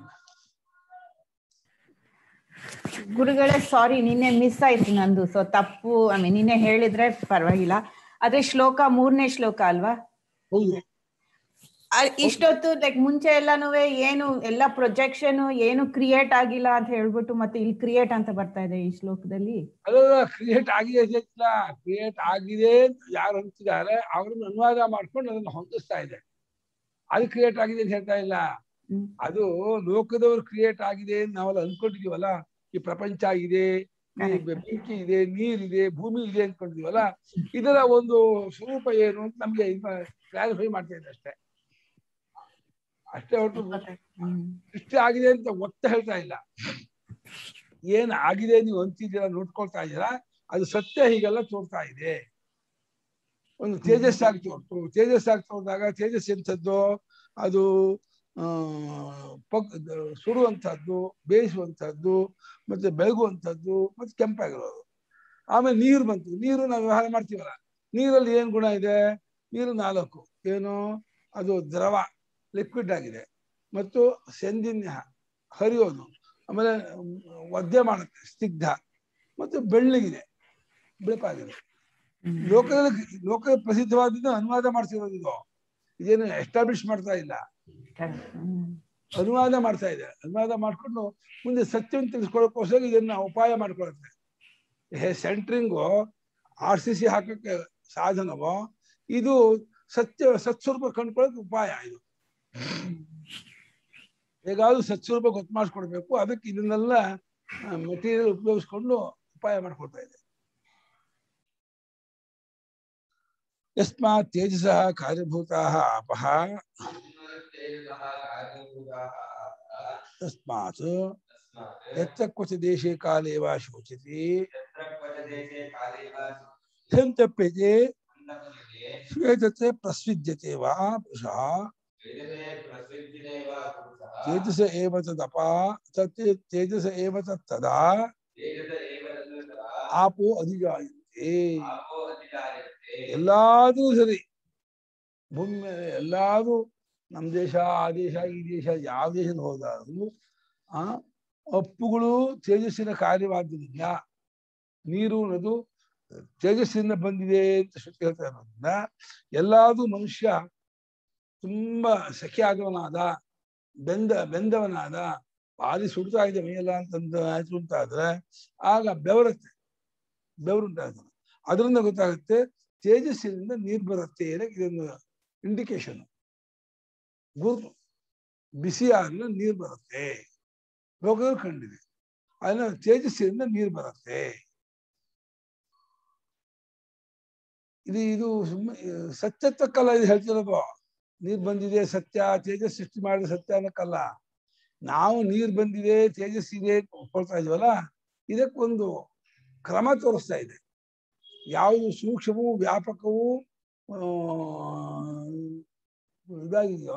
ಗುರುಗಳೇ ಸಾರಿ ನಿನ್ನೆ ಮಿಸ್ ಆಯ್ತು ನಂದು ಸೊ ತಪ್ಪು ಐ ಮೀನ್ ನಿನ್ನೆ ಹೇಳಿದ್ರೆ ಪರವಾಗಿಲ್ಲ ಆದ್ರೆ ಶ್ಲೋಕ ಮೂರನೇ ಶ್ಲೋಕ ಅಲ್ವಾ ಹೌದು ಆ- ಇಷ್ಟೊತ್ತು ಲೈಕ್ ಮುಂಚೆ ಎಲ್ಲಾನು ಏನು ಎಲ್ಲ ಪ್ರೊಜೆಕ್ಷನ್ ಏನು ಕ್ರಿಯೇಟ್ ಆಗಿಲ್ಲ ಅಂತ ಹೇಳ್ಬಿಟ್ಟು ಮತ್ತೆ ಇಲ್ಲಿ ಕ್ರಿಯೇಟ್ ಅಂತ ಬರ್ತಾ ಇದೆ ಈ ಶ್ಲೋಕದಲ್ಲಿ ಅದಲ್ಲ ಕ್ರಿಯೇಟ್ ಆಗಿದೆ ಇಲ್ಲ ಕ್ರಿಯೇಟ್ ಆಗಿದೆ ಅಂತ ಯಾರು ಅಂತಿದ್ದಾರೆ ಅವ್ರನ್ನ ಅನುವಾದ ಮಾಡ್ಕೊಂಡು ಅದನ್ನ ಹೊಂದಿಸ್ತಾ ಇದೆ ಅದು ಕ್ರಿಯೇಟ್ ಆಗಿದೆ ಅಂತ ಹೇಳ್ತಾ ಇಲ್ಲ ಹ್ಮ್. ಅದು ಲೋಕದವ್ರು ಕ್ರಿಯೇಟ್ ಆಗಿದೆ ಅಂತ ನಾವೆಲ್ಲ ಅನ್ಕೊಂಡಿದೀವಲ್ಲ ಈ ಪ್ರಪಂಚ ಇದೆ ಈ Correct. ಬೆಂಕಿ ಇದೆ ನೀರಿದೆ ಭೂಮಿ ಇದೆ ಅನ್ಕೊಂಡಿದೀವಲ್ಲ ಇದರ ಒಂದು ಸ್ವರೂಪ ಏನು ಅಂತ ನಮ್ಗೆ ಕ್ಲಾರಿಫೈ ಮಾಡ್ತಾ ಇದೆ ಅಷ್ಟೇ ಅಷ್ಟೇ ಹೊರತು ಹ್ಮ್ ಸೃಷ್ಟಿ ಆಗಿದೆ ಅಂತ ಒತ್ತ ಹೇಳ್ತಾ ಇಲ್ಲ ಏನ್ ಆಗಿದೆ ನೀವು ಅಂತಿದ್ದೀರಾ ನೋಡ್ಕೊಳ್ತಾ ಇದ್ದೀರಾ ಅದು ಸತ್ಯ ಹೀಗೆಲ್ಲ ತೋರ್ತಾ ಇದೆ ಒಂದು ತೇಜಸ್ಸಾಗಿ ತೋರ್ತು ತೇಜಸ್ಸಾಗಿ ತೋರಿದಾಗ ತೇಜಸ್ ಎಂಥದ್ದು ಅದು ಆ ಪಗ್ ಸುಡುವಂಥದ್ದು ಬೇಯಿಸುವಂಥದ್ದು ಮತ್ತೆ ಬೆಳಗುವಂಥದ್ದು ಮತ್ತೆ ಕೆಂಪಾಗಿರೋದು ಆಮೇಲೆ ನೀರು ಬಂತು ನೀರು ನಾವು ವ್ಯವಹಾರ ಮಾಡ್ತೀವಲ್ಲ ನೀರಲ್ಲಿ ಏನ್ ಗುಣ ಇದೆ ನೀರು ನಾಲ್ಕು ಏನು ಅದು ದ್ರವ ಲಿಕ್ವಿಡ್ ಆಗಿದೆ ಮತ್ತು ಸೆಂದಿನ್ಯ ಹರಿಯೋದು ಆಮೇಲೆ ಒದ್ದೆ ಮಾಡುತ್ತೆ ಸ್ನಿಗ್ಧ ಮತ್ತು ಬೆಳ್ಳಗಿದೆ ಬೆಳಪಾಗಿದೆ ಹ್ಮ್. ಲೋಕದಲ್ಲಿ ಲೋಕದ ಪ್ರಸಿದ್ಧವಾದದ್ದು ಅನುವಾದ ಮಾಡ್ತಿರೋದು ಇದು ಇದೇನು ಎಸ್ಟಾಬ್ಲಿಷ್ ಮಾಡ್ತಾ ಇಲ್ಲ Correct. ಹ್ಮ್ ಅನುವಾದ ಮಾಡ್ತಾ ಇದೆ ಅನುವಾದ ಮಾಡ್ಕೊಂಡು ಮುಂದೆ ಸತ್ಯವನ್ನು ತಿಳಿಸ್ಕೊಳ್ಳೋಕ್ಕೋಸ್ಕರ ಇದನ್ನ ಉಪಾಯ ಮಾಡ್ಕೊಳುತ್ತೆ ಸೆಂಟ್ರಿಂಗು ಆರ್ ಸಿ ಸಿ ಹಾಕಕ್ಕೆ ಸಾಧನವೋ ಇದು ಸತ್ಯ ಸತ್ಸ್ವರೂಪ ಕಂಡ್ಕೊಳ್ಳೋಕೆ ಉಪಾಯ ಇದು ಹೇಗಾದ್ರೂ ಸತ್ಸ್ವರೂಪ ಗೊತ್ತು ಮಾಡಿಸ್ಕೊಡ್ಬೇಕು ಅದಕ್ಕೆ ಇದನ್ನೆಲ್ಲ ಮೆಟೀರಿಯಲ್ ಉಪಯೋಗಿಸ್ಕೊಂಡು ಉಪಾಯ ಮಾಡ್ಕೊಳ್ತಾ ಇದೆ ಯಸ್ಮಾತ್ ತೇಜಸ ಕಾರ್ಯಭೂತ ಅಪಹ ತೇಜಸಃ ಕಾರ್ಯಭೂತಾಃ ತಸ್ಮಾತ್ यत्र क्वच देशे काले वा शोचति यत्र क्वच देशे काले वा क्षन्तप्यते अन्नपतिते श्वेतते प्रस्विद्यते वा पुरुषः वेदते प्रसिद्धिने वा पुरुषः तेजस एव तदपा तत् तेजस एव तत्तदा वेदत एव तद्वतः आपो अधिजायन्ते आपो ಅಧಿಕಾರಕ್ಕೆ ಎಲ್ಲಾದ್ರೂ ಸರಿ ಭೂಮಿ ಮೇಲೆ ಎಲ್ಲಾದ್ರೂ ನಮ್ಮ ದೇಶ ಆ ದೇಶ ಈ ದೇಶ ಯಾವ ದೇಶದ ಹೋದಾದ್ರು ಆ ಅಪ್ಪುಗಳು ತೇಜಸ್ಸಿನ ಕಾರ್ಯವಾದ್ದರಿಂದ ನೀರು ಅನ್ನೋದು ತೇಜಸ್ಸಿನಿಂದ ಬಂದಿದೆ ಅಂತ ಶ್ರುತಿ ಹೇಳ್ತಾ ಇರೋದ್ರಿಂದ ಎಲ್ಲಾದ್ರೂ ಮನುಷ್ಯ ತುಂಬಾ ಸಖಿ ಆದವನಾದ ಬೆಂದ ಬೆಂದವನಾದ ಭಾರಿ ಸುಡ್ತಾ ಇದೆ ಮೈಯೆಲ್ಲ ಅಂತಂದು ಆಯ್ತು ಅಂತಾದ್ರೆ ಆಗ ಬೆವರುತ್ತೆ ಬೆವರುಂಟಾಗ್ತದೆ ಅದರಿಂದ ಗೊತ್ತಾಗುತ್ತೆ ತೇಜಸ್ಸಿನಿಂದ ನೀರು ಬರುತ್ತೆ ಅನ್ನಕ್ಕೆ ಇದೊಂದು ಇಂಡಿಕೇಶನ್ ಗುರುತು ಬಿಸಿ ಆಗಲು ನೀರು ಬರುತ್ತೆ ಲೋಕದಲ್ಲಿ ಕಂಡಿದೆ ಅದನ್ನ ತೇಜಸ್ಸಿನಿಂದ ನೀರು ಬರುತ್ತೆ ಇದು ಇದು ಸುಮ್ಮನೆ ಸತ್ಯತ್ವಕ್ಕಲ್ಲ ಇದು ಹೇಳ್ತಿರೋದು ನೀರ್ ಬಂದಿದೆ ಸತ್ಯ ತೇಜಸ್ ಸೃಷ್ಟಿ ಮಾಡಿದ ಸತ್ಯ ಅನ್ನಕ್ಕಲ್ಲ ನಾವು ನೀರ್ ಬಂದಿದೆ ತೇಜಸ್ಸಿದೆ ಅಂತ ಒಪ್ಕೊಳ್ತಾ ಇದೀವಲ್ಲ ಇದಕ್ಕೊಂದು ಕ್ರಮ ತೋರಿಸ್ತಾ ಇದೆ ಯಾವುದು ಸೂಕ್ಷ್ಮವೂ ವ್ಯಾಪಕವೂ ಆ, ಇದಾಗಿದೆಯೋ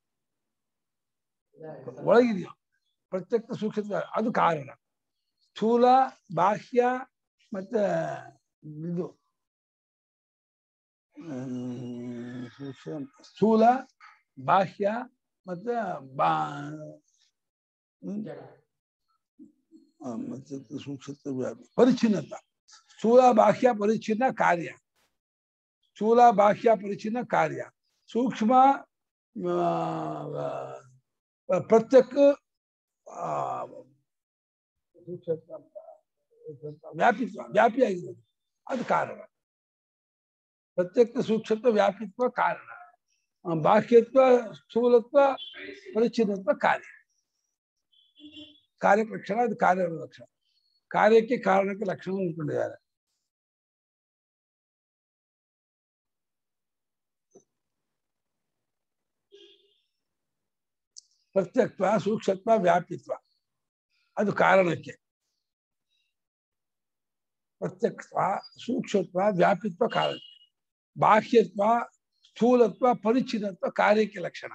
ಒಳಗಿದೆಯೋ ಪ್ರತ್ಯಕ್ಷ ಸೂಕ್ಷ್ಮ ಅದು ಕಾರಣ ಸ್ಥೂಲ ಬಾಹ್ಯ ಮತ್ತೆ ಇದು ಹ್ಮ್, ಸೂಕ್ಷ್ಮ ಸ್ಥೂಲ ಬಾಹ್ಯ ಮತ್ತೆ ಬಾ ಹ್ಮ್, ಆ, ಮತ್ತೆ ಸೂಕ್ಷ್ಮ ವ್ಯಾಪಿ ಪರಿಚ್ಛಿನ್ನತ ಸ್ಥೂಲ ಬಾಹ್ಯ ಪರಿಚ್ಛಿನ್ನ ಕಾರ್ಯ ಸ್ಥೂಲ ಬಾಹ್ಯ ಪರಿಚ್ಛಿನ್ನ ಕಾರ್ಯ ಸೂಕ್ಷ್ಮ ಆ, ಆ, ಪ್ರತ್ಯಕ್ ಆ, ಸೂಕ್ಷ್ಮ ವ್ಯಾಪಿತ್ವ ವ್ಯಾಪಿಯಾಗಿರೋದು ಅದು ಕಾರಣ ಪ್ರತ್ಯಕ್ಷ ಸೂಕ್ಷ್ಮತ್ವ ವ್ಯಾಪಿತ್ವ ಕಾರಣ ಆ, ಬಾಹ್ಯತ್ವ ಸ್ಥೂಲತ್ವ ಪರಿಚ್ಛಿನ್ನತ್ವ ಕಾರ್ಯ ಕಾರ್ಯಕ್ಕೆ ಲಕ್ಷಣ ಅದು ಕಾರ್ಯದ ಲಕ್ಷಣ ಕಾರ್ಯಕ್ಕೆ ಕಾರಣಕ್ಕೆ ಲಕ್ಷಣ ಅಂದ್ಕೊಂಡಿದ್ದಾರೆ ಪ್ರತ್ಯಕ್ಷ ಸೂಕ್ಷ್ಮತ್ವ ವ್ಯಾಪಿತ್ವ ಅದು ಕಾರಣಕ್ಕೆ ಪ್ರತ್ಯಕ್ಷ ಸೂಕ್ಷ್ಮತ್ವ ವ್ಯಾಪಿತ್ವ ಕಾರಣ ಬಾಹ್ಯತ್ವ ಸ್ಥೂಲತ್ವ ಪರಿಚ್ಛಿನ್ನತ್ವ ಕಾರ್ಯಕ್ಕೆ ಲಕ್ಷಣ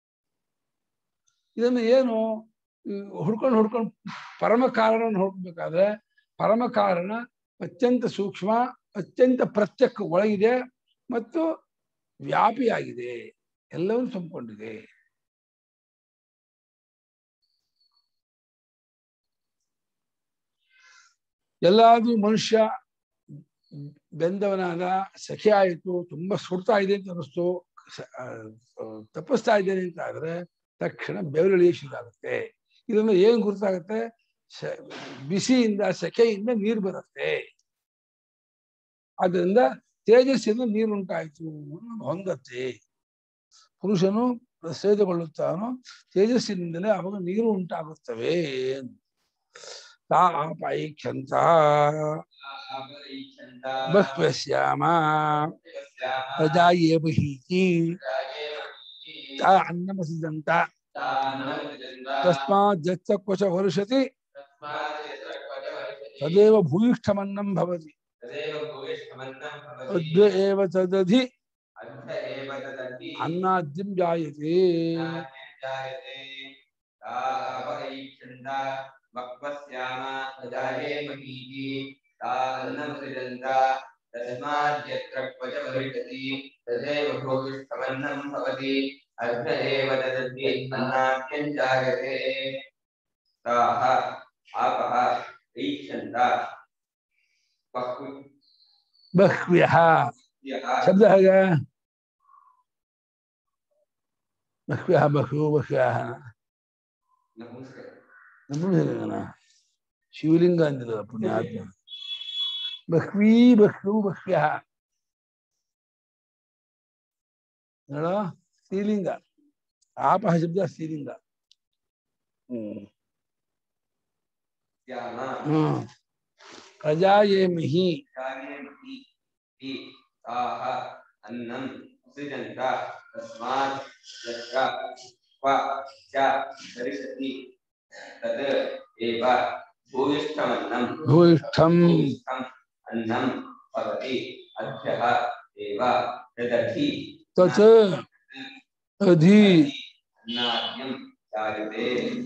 ಇದನ್ನು ಏನು ಹುಡ್ಕೊಂಡು ಹುಡ್ಕೊಂಡು ಪರಮ ಕಾರಣವನ್ನು ಹುಡುಕ್ಬೇಕಾದ್ರೆ ಪರಮ ಕಾರಣ ಅತ್ಯಂತ ಸೂಕ್ಷ್ಮ ಅತ್ಯಂತ ಪ್ರತ್ಯಕ್ಷ ಒಳಗಿದೆ ಮತ್ತು ವ್ಯಾಪಿಯಾಗಿದೆ ಎಲ್ಲವನ್ನೂ ತುಂಬಿಕೊಂಡಿದೆ ಎಲ್ಲಾದ್ರೂ ಮನುಷ್ಯ ಬೆಂದವನಾದ ಸಖೆ ಆಯಿತು ತುಂಬಾ ಸುಡ್ತಾ ಇದೆ ಅಂತ ಅನಿಸ್ತು ಸ- ಆ, ಆ, ತಪ್ಪಿಸ್ತಾ ಇದ್ದೇನೆ ಅಂತ ಆದ್ರೆ ತಕ್ಷಣ ಬೆವರಿಳಿಯ ಶುರುವಾಗುತ್ತೆ ಇದರಿಂದ ಏನ್ ಗುರುತಾಗುತ್ತೆ ಸ- ಬಿಸಿಯಿಂದ ಸೆಕೆಯಿಂದ ನೀರು ಬರುತ್ತೆ ಅದರಿಂದ ತೇಜಸ್ಸಿಂದ ನೀರು ಉಂಟಾಯಿತು ಅನ್ನೋದು ಹೊಂದತ್ತೆ ಪುರುಷನು ಪ್ರಸೇದಗೊಳ್ಳುತ್ತಾನೋ ತೇಜಸ್ಸಿನಿಂದಲೇ ಅವಾಗ ನೀರು ಉಂಟಾಗುತ್ತವೆ ತಾ ಆಪೈಕ್ಷಂತ ಅಪರೀಕ್ಷಂತ ಬಹ್ವಸ್ಯಾಮ ಯಸ್ಯಾಮ ಪ್ರಜಾಯೇ ಬಹೀತಿ ರಾಜೇವತಿ ತಾ ಅನ್ನಮಸಿದಂತ ತಾನಮೃಜಂತ ತಸ್ಮಾತ್ ಜತ್ತ ಕ್ವಚ ವರ್ಷತಿ ತಸ್ಮಾತ್ ಯತ್ರ ಕ್ವಚ ವರ್ತತೆ ತದೇವ ಭೂಯಿಷ್ಠಮನ್ನಂ ಭವತಿ ತದೇವ ಭೂಯಿಷ್ಠಮನ್ನಂ ಭವತಿ ಅದ್ವ ಏವ ತದಧಿ ಅರ್ಧ ಏವ ತದಪಿ ಅನ್ನಾದ್ಯಂ ಜಾಯತೆ ನಾಟ್ಯಂ ಜಾಯತೆ ತಾ ಅಪರೀಕ್ಷಂತ ವಕ್ವಸ್ಯಾಮ ಪ್ರಜಾಯೇ ಮಹೀತಿ ತಾ ಅನ್ನಮೃಜಂತ ತಸ್ಮಾತ್ ಯತ್ರ ಕ್ವಚ ವರ್ತತಿ ತದೇವ ಭೂಯಿಷ್ಠಮನ್ನಂ ಭವತಿ ಅರ್ಧ ಏವ ತದಪಿ ಅನ್ನಾಟ್ಯಂ ಜಾಯತೆ ತಾಹ ಆಪಃ ಈಕ್ಷಂತ ಬಹು ಬಹ್ವ್ಯಃ ಯಃ ಶಬ್ದ ಹೇಗೆ ಬಹ್ವ್ಯಃ ಬಹು ಬಹ್ವ್ಯಃ ನಮಸ್ಕಾರ ನಪುಂಸಕಲಿಂಗನ ಶಿವಲಿಂಗ ಅಂದಿಲ್ಲ ಪುಣ್ಯಾತ್ಮ ಬಹ್ವೀ ಬಹ್ವು ಬಹ್ವ್ಯಃ ನೋಡ ಸ್ತ್ರೀಲಿಂಗ ಆಪಹ ಶಬ್ದ ಸ್ತ್ರೀಲಿಂಗ ಹ್ಮ್ ಧ್ಯಾನ ಹ್ಮ್ ಪ್ರಜಾ ಯೇ ಮಹಿ ಧ್ಯಾನೇ ಮಹಿ ತಿ ತಾಹ ಅನ್ನಂ ಸೃಜಂತ ತಸ್ಮಾತ್ ಯತ್ರ ಕ್ವ ಚ ಧರಿಷತಿ तद् एव भूयिष्ठमन्नं ಭೂಯಿಷ್ಠಂ भूयिष्ठम् अन्नं भवति अभ्यः एव यदधि ತತ್ ಅಧಿ अन्नाद्यं जायते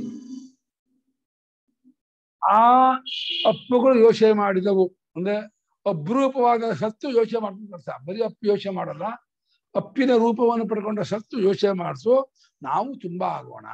ಆ ಅಪ್ಪುಗಳು ಯೋಚನೆ ಮಾಡಿದವು ಅಂದ್ರೆ ಅಪರೂಪವಾದ ಸತ್ತು ಯೋಚನೆ ಮಾಡ್ತಾರೆ ಬರೀ ಅಪ್ಪು ಯೋಚನೆ ಮಾಡಲ್ಲ ಅಪ್ಪಿನ ರೂಪವನ್ನು ಪಡ್ಕೊಂಡ ಸತ್ತು ಯೋಚನೆ ಮಾಡಿಸು ನಾವು ತುಂಬಾ ಆಗೋಣ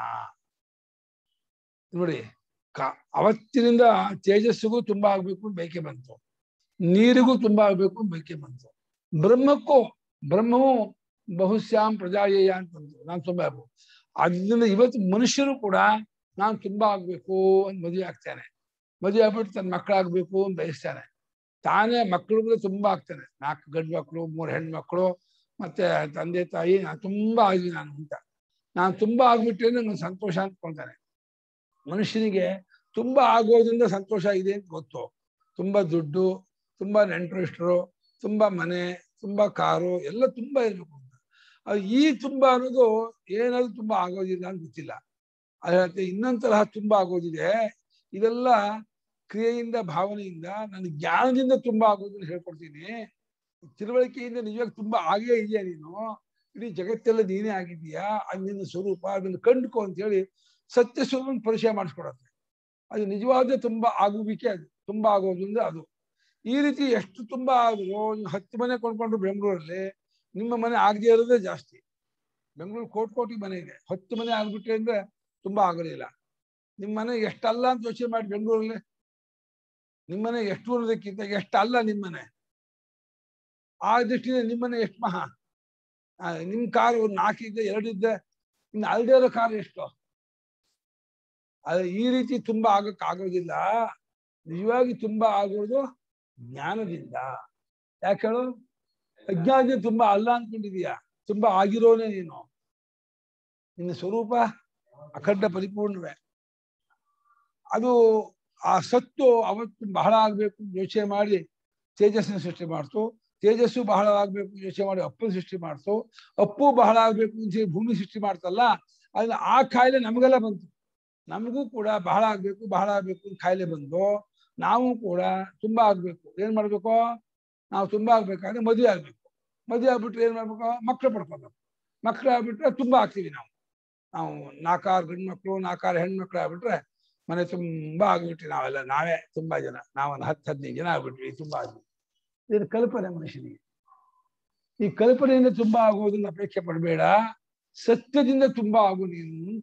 ನೋಡಿ ಕ ಅವತ್ತಿನಿಂದ ತೇಜಸ್ಸಿಗೂ ತುಂಬಾ ಆಗ್ಬೇಕು ಅಂತ ಬಯಕೆ ಬಂತು ನೀರಿಗೂ ತುಂಬಾ ಆಗ್ಬೇಕು ಅಂತ ಬಯಕೆ ಬಂತು ಬ್ರಹ್ಮಕ್ಕೂ ಬ್ರಹ್ಮವು ಬಹುಶ್ಯಾಂ ಪ್ರಜಾಯೇಯ ಅಂತ ಬಂತು ನಾನು ತುಂಬಾ ಆಗ್ಬೇಕು ಅದರಿಂದ ಇವತ್ತು ಮನುಷ್ಯರು ಕೂಡ ನಾನು ತುಂಬಾ ಆಗ್ಬೇಕು ಅಂತ ಮದುವೆ ಆಗ್ತಾನೆ ಮದುವೆ ಆಗ್ಬಿಟ್ಟು ತನ್ನ ಮಕ್ಕಳಾಗ್ಬೇಕು ಅಂತ ಬಯಸ್ತಾನೆ ತಾನೇ ಮಕ್ಕಳುಗಳು ತುಂಬಾ ಆಗ್ತಾನೆ ನಾಲ್ಕು ಗಂಡು ಮಕ್ಕಳು ಮೂರು ಹೆಣ್ಣು ಮಕ್ಕಳು ಮತ್ತೆ ತಂದೆ ತಾಯಿ ನಾನು ತುಂಬಾ ಆಗಿದ್ದೀನಿ ನಾನು ಅಂತ ನಾನು ತುಂಬಾ ಆಗ್ಬಿಟ್ಟೆ ನಂಗೆ ಸಂತೋಷ ಅಂದ್ಕೊಳ್ತಾನೆ ಮನುಷ್ಯನಿಗೆ ತುಂಬಾ ಆಗೋದ್ರಿಂದ ಸಂತೋಷ ಇದೆ ಅಂತ ಗೊತ್ತು ತುಂಬಾ ದುಡ್ಡು ತುಂಬಾ ನೆಂಟರಿಷ್ಟರು ತುಂಬಾ ಮನೆ ತುಂಬಾ ಕಾರು ಎಲ್ಲ ತುಂಬಾ ಇರ್ಬೇಕು ಅಂತ ಅದು ಈ ತುಂಬಾ ಅನ್ನೋದು ಏನಾದ್ರು ತುಂಬಾ ಆಗೋದಿಲ್ಲ ಅಂತ ಗೊತ್ತಿಲ್ಲ ಅದೇ ಇನ್ನೊಂದ್ ತರಹ ತುಂಬಾ ಆಗೋದಿದೆ ಇದೆಲ್ಲ ಕ್ರಿಯೆಯಿಂದ ಭಾವನೆಯಿಂದ ನನ್ನ ಜ್ಞಾನದಿಂದ ತುಂಬಾ ಆಗೋದನ್ನ ಹೇಳ್ಕೊಡ್ತೀನಿ ತಿಳುವಳಿಕೆಯಿಂದ ನಿಜವಾಗಿ ತುಂಬಾ ಆಗೇ ಇದೆಯಾ ನೀನು ಇಡೀ ಜಗತ್ತೆಲ್ಲ ನೀನೇ ಆಗಿದೀಯಾ ಅದು ನಿನ್ನ ಸ್ವರೂಪ ಅದನ್ನು ಕಂಡುಕೋ ಅಂತ ಹೇಳಿ ಸತ್ಯ ಸ್ವರೂಪ ಪರಿಚಯ ಮಾಡಿಸ್ಕೊಡತ್ತೆ ಅದು ನಿಜವಾದ ತುಂಬಾ ಆಗುವಿಕೆ ಅದು ತುಂಬಾ ಆಗೋದ್ರಿಂದ ಅದು ಈ ರೀತಿ ಎಷ್ಟು ತುಂಬಾ ಆದ್ರೂ ನೀವು ಹತ್ತು ಮನೆ ಕೊಂಡ್ಕೊಂಡ್ರು ಬೆಂಗಳೂರಲ್ಲಿ ನಿಮ್ಮ ಮನೆ ಆಗದೆ ಇರೋದೇ ಜಾಸ್ತಿ ಬೆಂಗಳೂರು ಕೋಟಿ ಕೋಟಿ ಮನೆ ಇದೆ ಹತ್ತು ಮನೆ ಆಗ್ಬಿಟ್ರೆ ಅಂದ್ರೆ ತುಂಬಾ ಆಗಲಿಲ್ಲ ನಿಮ್ಮ ಮನೆ ಎಷ್ಟಲ್ಲ ಅಂತ ಯೋಚನೆ ಮಾಡಿ ಬೆಂಗಳೂರಲ್ಲಿ ನಿಮ್ಮನೆ ಎಷ್ಟು ಅನ್ನೋದಕ್ಕಿಂತ ಎಷ್ಟಲ್ಲ ನಿಮ್ಮನೆ ಆ ದೃಷ್ಟಿಯಿಂದ ನಿಮ್ಮನೆ ಎಷ್ಟು ಮಹಾ ಆ, ನಿಮ್ ಕಾರ್ ಒಂದು ನಾಲ್ಕಿದ್ದೆ ಎರಡಿದ್ದೆ ಇನ್ನು ಅಲ್ದೇ ಇರೋ ಕಾರ್ ಎಷ್ಟು ಅದು ಈ ರೀತಿ ತುಂಬಾ ಆಗಕ್ ಆಗೋದಿಲ್ಲ ನಿಜವಾಗಿ ತುಂಬಾ ಆಗೋದು ಜ್ಞಾನದಿಂದ ಯಾಕೆ ಹೇಳು ಅಜ್ಞಾನದಿಂದ ತುಂಬಾ ಅಲ್ಲ ಅನ್ಕೊಂಡಿದೀಯ ತುಂಬಾ ಆಗಿರೋನೇ ನೀನು ನಿನ್ನ ಸ್ವರೂಪ ಅಖಂಡ ಪರಿಪೂರ್ಣವೇ ಅದು ಆ ಸತ್ತು ಅವತ್ತು ಬಹಳ ಆಗ್ಬೇಕು ಅಂತ ಯೋಚನೆ ಮಾಡಿ ತೇಜಸ್ಸಿನ ಸೃಷ್ಟಿ ಮಾಡ್ತು ತೇಜಸ್ಸು ಬಹಳ ಆಗ್ಬೇಕು ಅಂತ ಯೋಚನೆ ಮಾಡಿ ಅಪ್ಪನ ಸೃಷ್ಟಿ ಮಾಡ್ತು ಅಪ್ಪು ಬಹಳ ಆಗ್ಬೇಕು ಅಂತ ಹೇಳಿ ಭೂಮಿ ಸೃಷ್ಟಿ ಮಾಡ್ತಲ್ಲ ಅದನ್ನ ಆ ಕಾಯಿಲೆ ನಮಗೆಲ್ಲ ಬಂತು ನಮಗೂ ಕೂಡ ಬಹಳ ಆಗ್ಬೇಕು ಬಹಳ ಆಗ್ಬೇಕು ಅಂತ ಕಾಯಿಲೆ ಬಂದು ನಾವು ಕೂಡ ತುಂಬಾ ಆಗ್ಬೇಕು ಏನ್ ಮಾಡ್ಬೇಕು ನಾವು ತುಂಬಾ ಆಗ್ಬೇಕಾದ್ರೆ ಮದುವೆ ಆಗ್ಬೇಕು ಮದುವೆ ಆಗ್ಬಿಟ್ರೆ ಏನ್ ಮಾಡ್ಬೇಕು ಮಕ್ಳು ಪಡ್ಕೋಬೇಕು ಮಕ್ಳು ಆಗ್ಬಿಟ್ರೆ ತುಂಬಾ ಆಗ್ತೀವಿ ನಾವು ನಾವು ನಾಲ್ಕಾರು ಗಂಡು ಮಕ್ಳು ನಾಲ್ಕಾರು ಹೆಣ್ಮಕ್ಳು ಆಗ್ಬಿಟ್ರೆ ಮನೆ ತುಂಬಾ ಆಗ್ಬಿಟ್ವಿ ನಾವೆಲ್ಲ ನಾವೇ ತುಂಬಾ ಜನ ನಾವೊಂದು ಹತ್ತು ಹದಿನೈದು ಜನ ಆಗ್ಬಿಟ್ವಿ ತುಂಬಾ ಆದ್ವಿ ಇದು ಕಲ್ಪನೆ ಮನುಷ್ಯನಿಗೆ ಈ ಕಲ್ಪನೆಯಿಂದ ತುಂಬಾ ಆಗೋದನ್ನ ಅಪೇಕ್ಷೆ ಪಡಬೇಡ ಸತ್ಯದಿಂದ ತುಂಬಾ ಆಗು ನೀನು ಅಂತ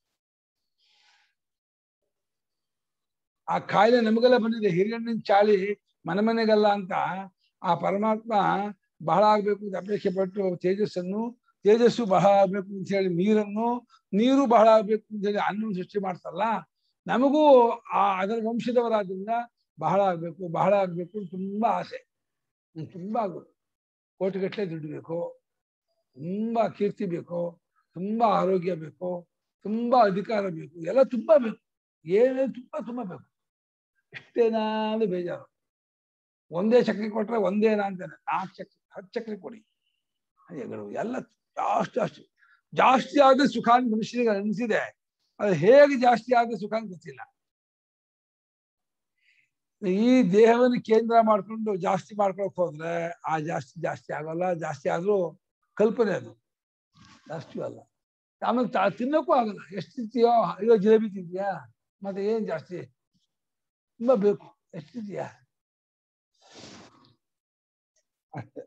ಆ ಕಾಯಿಲೆ ನಮಗೆಲ್ಲ ಬಂದಿದೆ ಹಿರಿಯಣ್ಣಿನ ಚಾಳಿ ಮನೆ ಮನೆಗಲ್ಲ ಅಂತ ಆ ಪರಮಾತ್ಮ ಬಹಳ ಆಗ್ಬೇಕು ಅಂತ ಅಪೇಕ್ಷೆ ಪಟ್ಟು ತೇಜಸ್ಸನ್ನು ತೇಜಸ್ಸು ಬಹಳ ಆಗ್ಬೇಕು ಅಂತ ಹೇಳಿ ನೀರನ್ನು ನೀರು ಬಹಳ ಆಗ್ಬೇಕು ಅಂತ ಹೇಳಿ ಅನ್ನ ಸೃಷ್ಟಿ ಮಾಡ್ತಲ್ಲ ನಮಗೂ ಆ ಅದರ ವಂಶದವರಾದ್ರಿಂದ ಬಹಳ ಆಗ್ಬೇಕು ಬಹಳ ಆಗ್ಬೇಕು ಅಂತ ತುಂಬಾ ಆಸೆ ನಂಗೆ ತುಂಬಾ ಆಗೋದು ಕೋಟಿಗಟ್ಟಲೆ ದುಡ್ಡು ಬೇಕು ತುಂಬಾ ಕೀರ್ತಿ ಬೇಕು ತುಂಬಾ ಆರೋಗ್ಯ ಬೇಕು ತುಂಬಾ ಅಧಿಕಾರ ಬೇಕು ಎಲ್ಲ ತುಂಬಾ ಬೇಕು ಏನೇ ತುಂಬಾ ತುಂಬಾ ಬೇಕು ಇಷ್ಟೇನಾ ಅಂದ್ರೆ ಬೇಜಾರು ಒಂದೇ ಚಕ್ರಿ ಕೊಟ್ರೆ ಒಂದೇನಾ ಅಂತಾನೆ ನಾಲ್ಕು ಚಕ್ರಿ ಹತ್ತು ಚಕ್ರಿ ಕೊಡಿ ಹಾಗೆಗಳು ಎಲ್ಲ ಜಾಸ್ತಿ ಜಾಸ್ತಿ ಜಾಸ್ತಿ ಆದ ಸುಖ ಅಂತ ಮನುಷ್ಯನಿಗೆ ಅನಿಸಿದೆ ಅದು ಹೇಗೆ ಜಾಸ್ತಿ ಆದ ಸುಖ ಅಂತ ಗೊತ್ತಿಲ್ಲ ಈ ದೇಹವನ್ನು ಕೇಂದ್ರ ಮಾಡ್ಕೊಂಡು ಜಾಸ್ತಿ ಮಾಡ್ಕೊಳಕ್ ಹೋದ್ರೆ ಆ ಜಾಸ್ತಿ ಜಾಸ್ತಿ ಆಗೋಲ್ಲ ಜಾಸ್ತಿ ಆದ್ರೂ ಕಲ್ಪನೆ ಅದು ಜಾಸ್ತಿ ಅಲ್ಲ ಆಮೇಲೆ ತಾ ತಿನ್ನಕ್ಕೂ ಆಗಲ್ಲ ಎಷ್ಟು ತಿಂತೀಯೋ ಅಯ್ಯೋ ಜಿಲೇಬಿ ತಿಂತೀಯಾ ಮತ್ತೆ ಏನ್ ಜಾಸ್ತಿ ತುಂಬಾ ಬೇಕು ಎಷ್ಟು ತಿಂತೀಯಾ ಅಷ್ಟೇ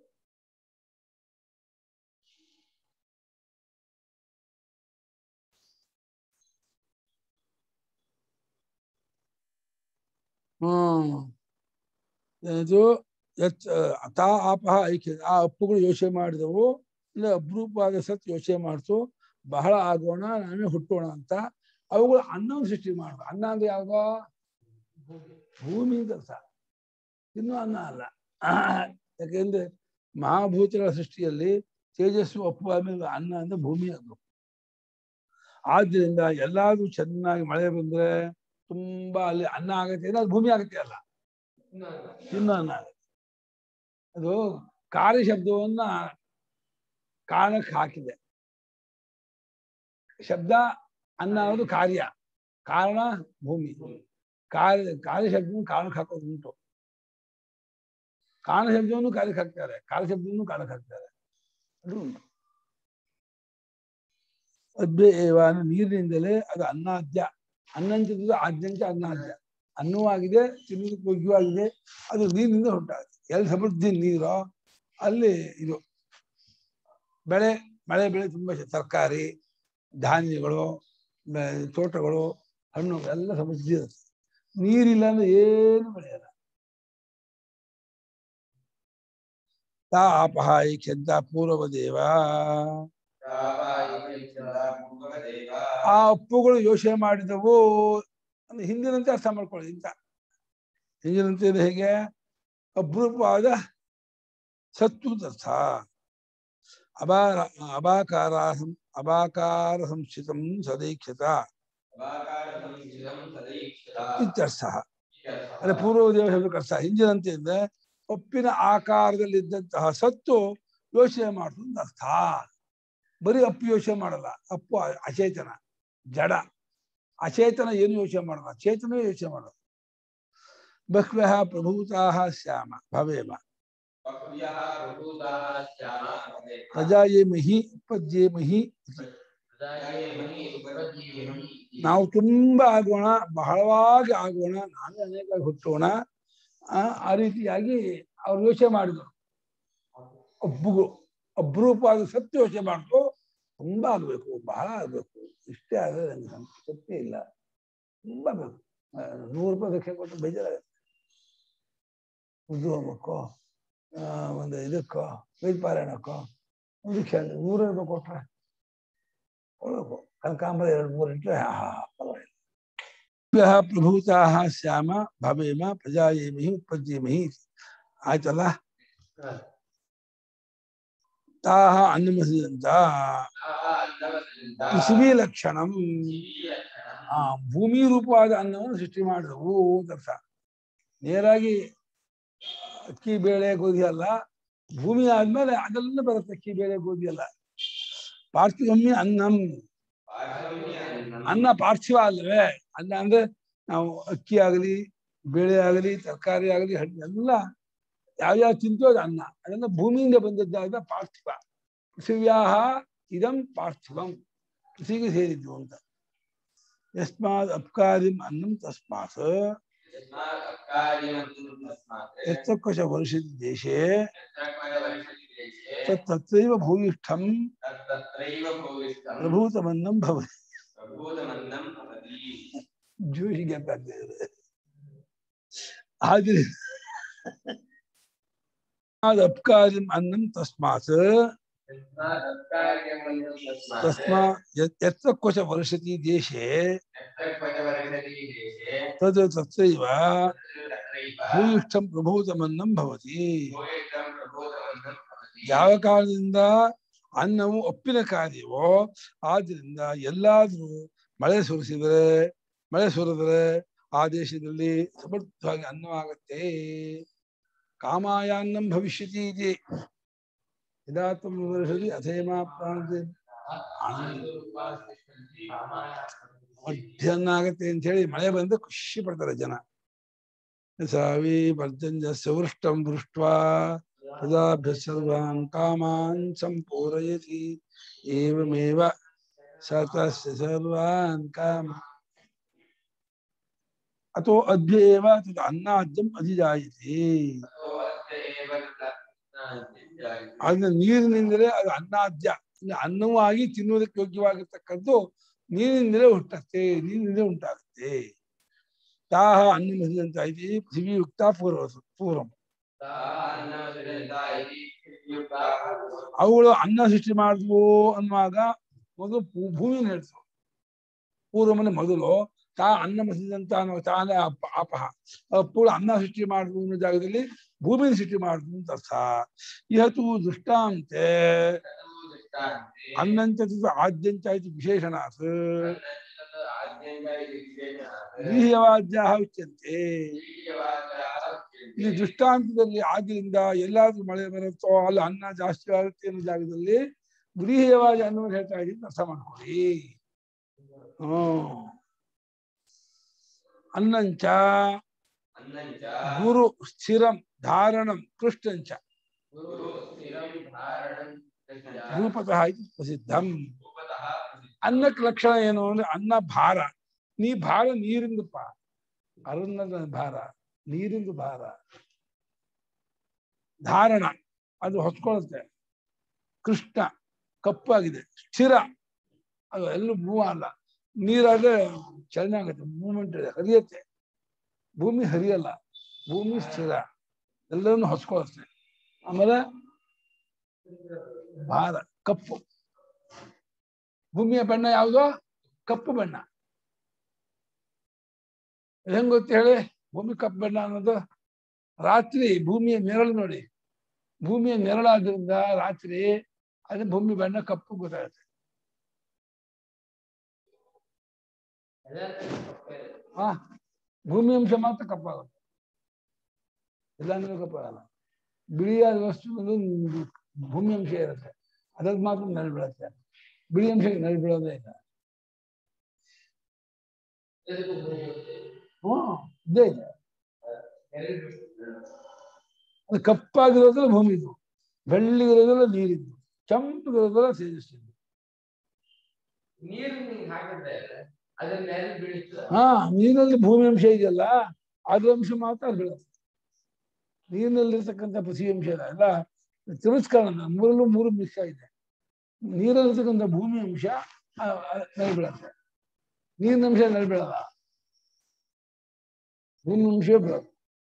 ಹ್ಮ್ ಇದು ಎಚ್ ತಾ ಆಪಹ ಐಕ್ಯ ಆ ಅಪ್ಪುಗಳು ಯೋಚನೆ ಮಾಡಿದವು ಇಲ್ಲ ಅಪರೂಪವಾದ ಸತ್ ಯೋಚನೆ ಮಾಡ್ತು ಬಹಳ ಆಗೋಣ ನಾವೇ ಹುಟ್ಟೋಣ ಅಂತ ಅವುಗಳು ಅನ್ನವನ್ನು ಸೃಷ್ಟಿ ಮಾಡುದು ಅನ್ನ ಅಂದ್ರೆ ಯಾವಾಗ ಭೂಮಿ ಕೆಲಸ ಇನ್ನೂ ಅನ್ನ ಅಲ್ಲ ಯಾಕೆಂದ್ರೆ ಮಹಾಭೂತಗಳ ಸೃಷ್ಟಿಯಲ್ಲಿ ತೇಜಸ್ಸು ಅಪ್ಪು ಆದ್ಮೇಲೆ ಅನ್ನ ಅಂದ್ರೆ ಭೂಮಿ ಆಗ್ಬೇಕು ಆದ್ರಿಂದ ಎಲ್ಲಾದ್ರೂ ಚೆನ್ನಾಗಿ ಮಳೆ ಬಂದ್ರೆ ತುಂಬಾ ಅಲ್ಲಿ ಅನ್ನ ಆಗತ್ತೆ ಏನೋ ಅದು ಭೂಮಿ ಆಗತ್ತೆ ಅಲ್ಲ ಇನ್ನು ಅನ್ನ ಆಗತ್ತೆ ಅದು ಕಾರ್ಯ ಶಬ್ದವನ್ನ ಕಾರಣಕ್ಕೆ ಹಾಕಿದೆ ಶಬ್ದ ಅನ್ನ ಅನ್ನೋದು ಕಾರ್ಯ ಕಾರಣ ಭೂಮಿ ಕಾರ್ಯ ಕಾರ್ಯಶಬ್ದವನ್ನು ಕಾರಣಕ್ಕೆ ಹಾಕೋದು ಉಂಟು ಕಾರಣ ಶಬ್ದವನ್ನು ಕಾರ್ಯಕ್ಕೆ ಹಾಕ್ತಾರೆ ಕಾಲ ಶಬ್ದವನ್ನು ಕಾರಣಕ್ಕೆ ಹಾಕ್ತಾರೆ ಅದು ಉಂಟು ಅದ್ಭೆ ಏವ ಅಂದ್ರೆ ನೀರಿನಿಂದಲೇ ಅದು ಅನ್ನಾದ್ಯ ಅನ್ನಂಚದ್ದು ಆದ್ಯಂತ ಅನ್ನಾದ್ಯ ಅನ್ನವೂ ಆಗಿದೆ ತಿನ್ನೋದಕ್ಕೆ ಯೋಗ್ಯವಾಗಿದೆ ಅದು ನೀರಿನಿಂದ ಉಂಟಾಗುತ್ತೆ ಎಲ್ಲಿ ಸಮೃದ್ಧಿ ನೀರು ಅಲ್ಲಿ ಇದು ಬೆಳೆ ಮಳೆ ಬೆಳೆ ತುಂಬಾ ಚೆ- ತರಕಾರಿ ಧಾನ್ಯಗಳು ಬೆ- ತೋಟಗಳು ಹಣ್ಣು ಎಲ್ಲ ಸಮೃದ್ಧಿ ಇರುತ್ತೆ ನೀರಿಲ್ಲ ಅಂದ್ರೆ ಏನು ಬೆಳೆಯಲ್ಲ ತಾ ಆಪಹ ಈ ಕೆದ್ದ ಪೂರ್ವ ದೇವ ಆ ಅಪ್ಪುಗಳು ಯೋಚನೆ ಮಾಡಿದವು ಅಂದ್ರೆ ಹಿಂದಿನಂತೆ ಅರ್ಥ ಮಾಡ್ಕೊಳ್ಳಿ ಇಂತ ಹಿಂದಿನಂತೆ ಇದು ಹೇಗೆ ಅಪರೂಪವಾದ ಸತ್ತು ಅರ್ಥ ಅಬಾರ ಅಬಾಕಾರ ಅಬಾಕಾರ ಸಂಸ್ಥಿತಂ ಸದೈಕ್ಷತ ಇತ್ಯರ್ಥ ಅಂದ್ರೆ ಪೂರ್ವ ದೇವ ಶಬ್ದಕ್ಕೆ ಅರ್ಥ ಹಿಂದಿನಂತೆ ಅಂದ್ರೆ ಒಪ್ಪಿನ ಆಕಾರದಲ್ಲಿದ್ದಂತಹ ಸತ್ತು ಯೋಚನೆ ಮಾಡುವುದು ಅರ್ಥ ಬರೀ ಅಪ್ಪು ಯೋಚನೆ ಮಾಡಲ್ಲ ಅಪ್ಪು ಅ- ಅಚೇತನ ಜಡ ಅಚೇತನ ಏನು ಯೋಚನೆ ಮಾಡಲ್ಲ ಚೇತನ ಯೋಚನೆ ಮಾಡಲ್ಲ ಬಹ್ವ್ಯಃ ಪ್ರಭೂತಾಃ ಸ್ಯಾಮ ಭವೇಮ ಪ್ರಜಾಯೇಮಹಿ ಉಪಜ್ಯೇಮಹಿ ಇತಿ. ನಾವು ತುಂಬಾ ಆಗೋಣ ಬಹಳವಾಗಿ ಆಗೋಣ ನಾವೇ ಅನೇಕ ಹುಟ್ಟೋಣ ಆ ಆ ರೀತಿಯಾಗಿ ಅವ್ರು ಯೋಚನೆ ಮಾಡಿದ್ರು ಒಬ್ಬಗೂ ಅಪರೂಪವಾದ ಸತ್ಯ ಯೋಚನೆ ಮಾಡ್ತು ತುಂಬಾ ಆಗ್ಬೇಕು ಬಹಳ ಆಗ್ಬೇಕು ಇಷ್ಟೇ ಆದ್ರೆ ನಂಗೆ ಸಂ- ತೃಪ್ತಿ ಇಲ್ಲ ತುಂಬಾ ಬೇಕು ಆ, ನೂರು ರೂಪಾಯಿ ಭಿಕ್ಷೆ ಕೊಟ್ಟು ಬೇಜಾರಾಗುತ್ತೆ ಉದ್ದು ಹೋಗ್ಬೇಕು ಆ, ಒಂದು ಇದಕ್ಕೋ ವೇದ ಪಾರಾಯಣಕ್ಕೋ ಒಂದು ಭಿಕ್ಷೆ ಅಂದ್ರೆ ನೂರು ರೂಪಾಯಿ ಕೊಟ್ರೆ ಕೊಡ್ಬೇಕು ಕನಕಾಂಬರ ಎರಡು ಮೂರು ಇಟ್ಟರೆ ಆಹಾ ಪರವಾಗಿಲ್ಲ ಭ್ಯಃ ಪ್ರಭೂತಾಃ ಸ್ಯಾಮ ಭವೇಮ ಪ್ರಜಾಯೇಮಹಿ ಉತ್ಪಜ್ಯೇಮಹಿ ಇತಿ. ಆಯ್ತಲ್ಲ ತಾಹ ಅನ್ನಮಸಿದಂತ ಪೃಥ್ವಿ ಲಕ್ಷಣಂ ಆ ಭೂಮಿ ರೂಪವಾದ ಅನ್ನವನ್ನು ಸೃಷ್ಟಿ ಮಾಡಿದವು ಅಂತ ಅರ್ಥ ನೇರಾಗಿ ಅಕ್ಕಿ ಬೇಳೆ ಗೋಧಿ ಅಲ್ಲ ಭೂಮಿ ಆದ್ಮೇಲೆ ಅದೆಲ್ಲ ಬರುತ್ತೆ ಅಕ್ಕಿ ಬೇಳೆ ಗೋಧಿ ಅಲ್ಲ ಪಾರ್ಥಿವಮ್ಮಿ ಅನ್ನಂ ಅನ್ನ ಪಾರ್ಥಿವ ಅಲ್ಲವೇ ಅನ್ನ ಅಂದ್ರೆ ನಾವು ಅಕ್ಕಿ ಆಗಲಿ ಬೇಳೆ ಆಗಲಿ ತರಕಾರಿ ಆಗಲಿ ಹಣ್ಣು ಎಲ್ಲ ಯಾವ್ಯಾವ ತಿಂತೀವೋ ಅದು ಅನ್ನ ಅದನ್ನ ಭೂಮಿಯಿಂದ ಬಂದದ್ದಾದ ಪಾರ್ಥಿವ ಪೃಥಿವ್ಯಾಹ ಇದಂ ಪಾರ್ಥಿವಂ ಪೃಥ್ವಿಗೆ ಸೇರಿದ್ದು ಅಂತ ಯಸ್ಮಾತ್ ಅಪ್ಕಾರಿಂ ಅನ್ನಂ ತಸ್ಮಾತ್ ಎತ್ತಕೋಶ ವರ್ಷದ ದೇಶೇ ತತ್ ತತ್ರೈವ ಭೂಯಿಷ್ಠಂ ಪ್ರಭೂತಮನ್ನಂ ಭವತಿ ಜೋಶಿಗೆ ಅಂತ ಆಗ್ತಿದೆ ಆದ್ರೆ ಅದು ಅಪ್ಕಾರಿಂ ಅನ್ನಂ ತಸ್ಮಾತ್ ತಸ್ಮಾ ಎತ್ತಕೋಶ ವರ್ಷತಿ ದೇಶೇ ತದ್ ತತ್ರೈವ ಭೂಯಿಷ್ಠಂ ಪ್ರಭೂತಮನ್ನಂ ಭವತಿ ಯಾವ ಕಾರಣದಿಂದ ಅನ್ನವು ಒಪ್ಪಿನ ಕಾರ್ಯವೋ ಆದ್ರಿಂದ ಎಲ್ಲಾದ್ರೂ ಮಳೆ ಸುರಿಸಿದರೆ ಮಳೆ ಸುರಿದ್ರೆ ಆ ದೇಶದಲ್ಲಿ ಸಮೃದ್ಧವಾಗಿ ಅನ್ನವಾಗತ್ತೆ ಕಾಮಾಯಾನ್ನಂ ಭವಿಷ್ಯತಿ ಇದೆ ಯದಾತ್ಮ ವರ್ಷದಿ ಅಥೇಮ ಪ್ರಾಣತೆ ಮಧ್ಯಾಹ್ನ ಆಗತ್ತೆ ಅಂತ ಹೇಳಿ ಮಳೆ ಬಂದು ಖುಷಿ ಪಡ್ತಾರೆ ಜನ ಸಾವಿ ಪರ್ಜನ್ಯ ಸವೃಷ್ಟಂ ದೃಷ್ಟ್ವಾ ತದಾಭ್ಯ ಸರ್ವಾನ್ ಕಾಮಾನ್ ಸಂಪೂರಯತಿ ಏವಮೇವ ಸ ತಸ್ಯ ಸರ್ವಾನ್ ಕಾಮ ಅಥೋ ಅದ್ಯ ಏವ ತದ್ ಅನ್ನಾದ್ಯಂ ಅಧಿಜಾಯತಿ ಅದನ್ನ ನೀರಿನಿಂದಲೇ ಅದು ಅನ್ನಾದ್ಯ ಅಂದ್ರೆ ಅನ್ನವೂ ಆಗಿ ತಿನ್ನುವುದಕ್ಕೆ ಯೋಗ್ಯವಾಗಿರ್ತಕ್ಕದ್ದು ನೀರಿನಿಂದಲೇ ಹುಟ್ಟತ್ತೆ ನೀರಿನಿಂದಲೇ ಉಂಟಾಗುತ್ತೆ ತಾಹ ಅನ್ನ ಮಹಿದಂತ ಐತಿ ಪೃಥ್ವಿ ಯುಕ್ತ ಪೂರ್ವ ಪೂರ್ವಂ ಅವುಗಳು ಅನ್ನ ಸೃಷ್ಟಿ ಮಾಡಿದ್ವು ಅನ್ನುವಾಗ ಮೊದಲು ಭೂ- ಭೂಮಿನ ಹೇಳ್ತು ಪೂರ್ವಮನೆ ಮೊದಲು ತಾ ಅನ್ನ ಮಸಿದಂತ ಅನ್ನೋ ತಾನೇ ಅಪ ಅಪಹ ಅಪ್ಪುಗಳು ಅನ್ನ ಸೃಷ್ಟಿ ಮಾಡಿದ್ವು ಅನ್ನೋ ಜಾಗದಲ್ಲಿ ಭೂಮಿನ ಸೃಷ್ಟಿ ಮಾಡಿದ್ವು ಅಂತ ಅರ್ಥ ಇಹತು ದೃಷ್ಟಾಂತೆ ಅನ್ನಂಚ ಆದ್ಯಂಚ ಇತಿ ವಿಶೇಷಣಾತ್ ಗೃಹ್ಯವಾದ್ಯ ಉಚ್ಯಂತೆ ಈ ದೃಷ್ಟಾಂತದಲ್ಲಿ ಆದ್ದರಿಂದ ಎಲ್ಲಾದ್ರೂ ಮಳೆ ಬರುತ್ತೋ ಅಲ್ಲಿ ಅನ್ನ ಜಾಸ್ತಿ ಆಗುತ್ತೆ ಅನ್ನೋ ಜಾಗದಲ್ಲಿ ಗೃಹೀಯವಾದ ಅನ್ನವನ್ನು ಹೇಳ್ತಾ ಇದ್ದೀನಿ ಅರ್ಥ ಮಾಡ್ಕೊಳ್ಳಿ ಹ್ಮ್ ಅನ್ನಂಚ ಅನ್ನಂಚ ಗುರು ಸ್ಥಿರಂ ಧಾರಣಂ ಕೃಷ್ಣಂಚ ಗುರು ಸ್ಥಿರಂ ಧಾರಣಂ ಕೃಷ್ಣ ರೂಪತಃ ಇತಿ ಪ್ರಸಿದ್ಧಂ ರೂಪತಃ ಅನ್ನಕ್ಕೆ ಲಕ್ಷಣ ಏನು ಅಂದ್ರೆ ಅನ್ನ ಭಾರ ನೀ ಭಾರ ನೀರಿಂದಪ್ಪ ಅರುಣದ ಭಾರ ನೀರಿಂದು ಭಾರ ಧಾರಣ ಅದು ಹೊತ್ಕೊಳ್ಳುತ್ತೆ ಕೃಷ್ಣ ಕಪ್ಪಾಗಿದೆ ಸ್ಥಿರ ಅದು ಎಲ್ಲೂ ಮೂವ್ ಅಲ್ಲ ನೀರಾದ್ರೆ ಚಲನೆ ಆಗುತ್ತೆ ಮೂವ್ಮೆಂಟ್ ಇದೆ ಹರಿಯತ್ತೆ ಭೂಮಿ ಹರಿಯಲ್ಲ ಭೂಮಿ ಸ್ಥಿರ ಎಲ್ಲರನ್ನು ಹೊಸ್ಕೊಳ್ಳುತ್ತೆ ಆಮೇಲೆ ಭಾರ ಕಪ್ಪು ಭೂಮಿಯ ಬಣ್ಣ ಯಾವುದು ಕಪ್ಪು ಬಣ್ಣ ಹೆಂಗ್ ಗೊತ್ತು ಹೇಳಿ ಭೂಮಿ ಕಪ್ಪು ಬಣ್ಣ ಅನ್ನೋದು ರಾತ್ರಿ ಭೂಮಿಯ ನೆರಳು ನೋಡಿ ಭೂಮಿಯ ನೆರಳಾದ್ರಿಂದ ರಾತ್ರಿ ಅದು ಭೂಮಿ ಬಣ್ಣ ಕಪ್ಪು ಗೊತ್ತಾಗುತ್ತೆ ಹಾ ಭೂಮಿ ಅಂಶ ಮಾತ್ರ ಕಪ್ಪಾಗುತ್ತೆ ಎಲ್ಲ ಅಂದ್ರೆ ಕಪ್ಪಾಗಲ್ಲ ಬಿಳಿಯಾದ ವಸ್ತು ಒಂದು ಭೂಮಿ ಅಂಶ ಇರುತ್ತೆ ಅದ್ರಲ್ಲಿ ಮಾತ್ರ ನೆರಳು ಬೀಳುತ್ತೆ ಬಿಳಿ ಅಂಶಕ್ಕೆ ನೆರಳು ಬೀಳೋದೇ ಇಲ್ಲ ಹ್ಮ್ ಇದೇ ಇದೆ ಅದು ಕಪ್ಪಾಗಿರೋದ್ರಲ್ಲಿ ಭೂಮಿದು ಬೆಳ್ಳಿಗಿರೋದ್ರಲ್ಲಿ ನೀರಿದ್ದು ಕೆಂಪಗಿರೋದ್ರಲ್ಲಿ ತೇಜಸ್ಸಿದ್ದು ನೀರು ಹಿಂಗ್ ಹಾಕಿದ್ರೆ ಅದ್ರ ನೆರಳು ಬೀಳುತ್ತೆ ಹಾ ನೀರಿನಲ್ಲಿ ಭೂಮಿ ಅಂಶ ಇದೆಯಲ್ಲ ಅದ್ರ ಅಂಶ ಮಾತ್ರ ಅಲ್ಲಿ ಬೀಳುತ್ತೆ ನೀರಿನಲ್ಲಿರ್ತಕ್ಕಂಥ ಪೃಥ್ವಿ ಅಂಶ ಇಲ್ಲ ಎಲ್ಲ ತಿರಸ್ಕರಣ ಮೂರಲ್ಲೂ ಮೂರು ಮಿಕ್ಸ್ ಇದೆ ನೀರಲ್ಲಿರ್ತಕ್ಕಂಥ ಭೂಮಿ ಅಂಶ ಆ, ಆ, ನೆರಳು ಬೀಳುತ್ತೆ ನೀರಿನ ಅಂಶ ನೆರಳು ಬೀಳಲ್ಲ ಭೂಮಿ ಅಂಶ ಬೀಳೋದು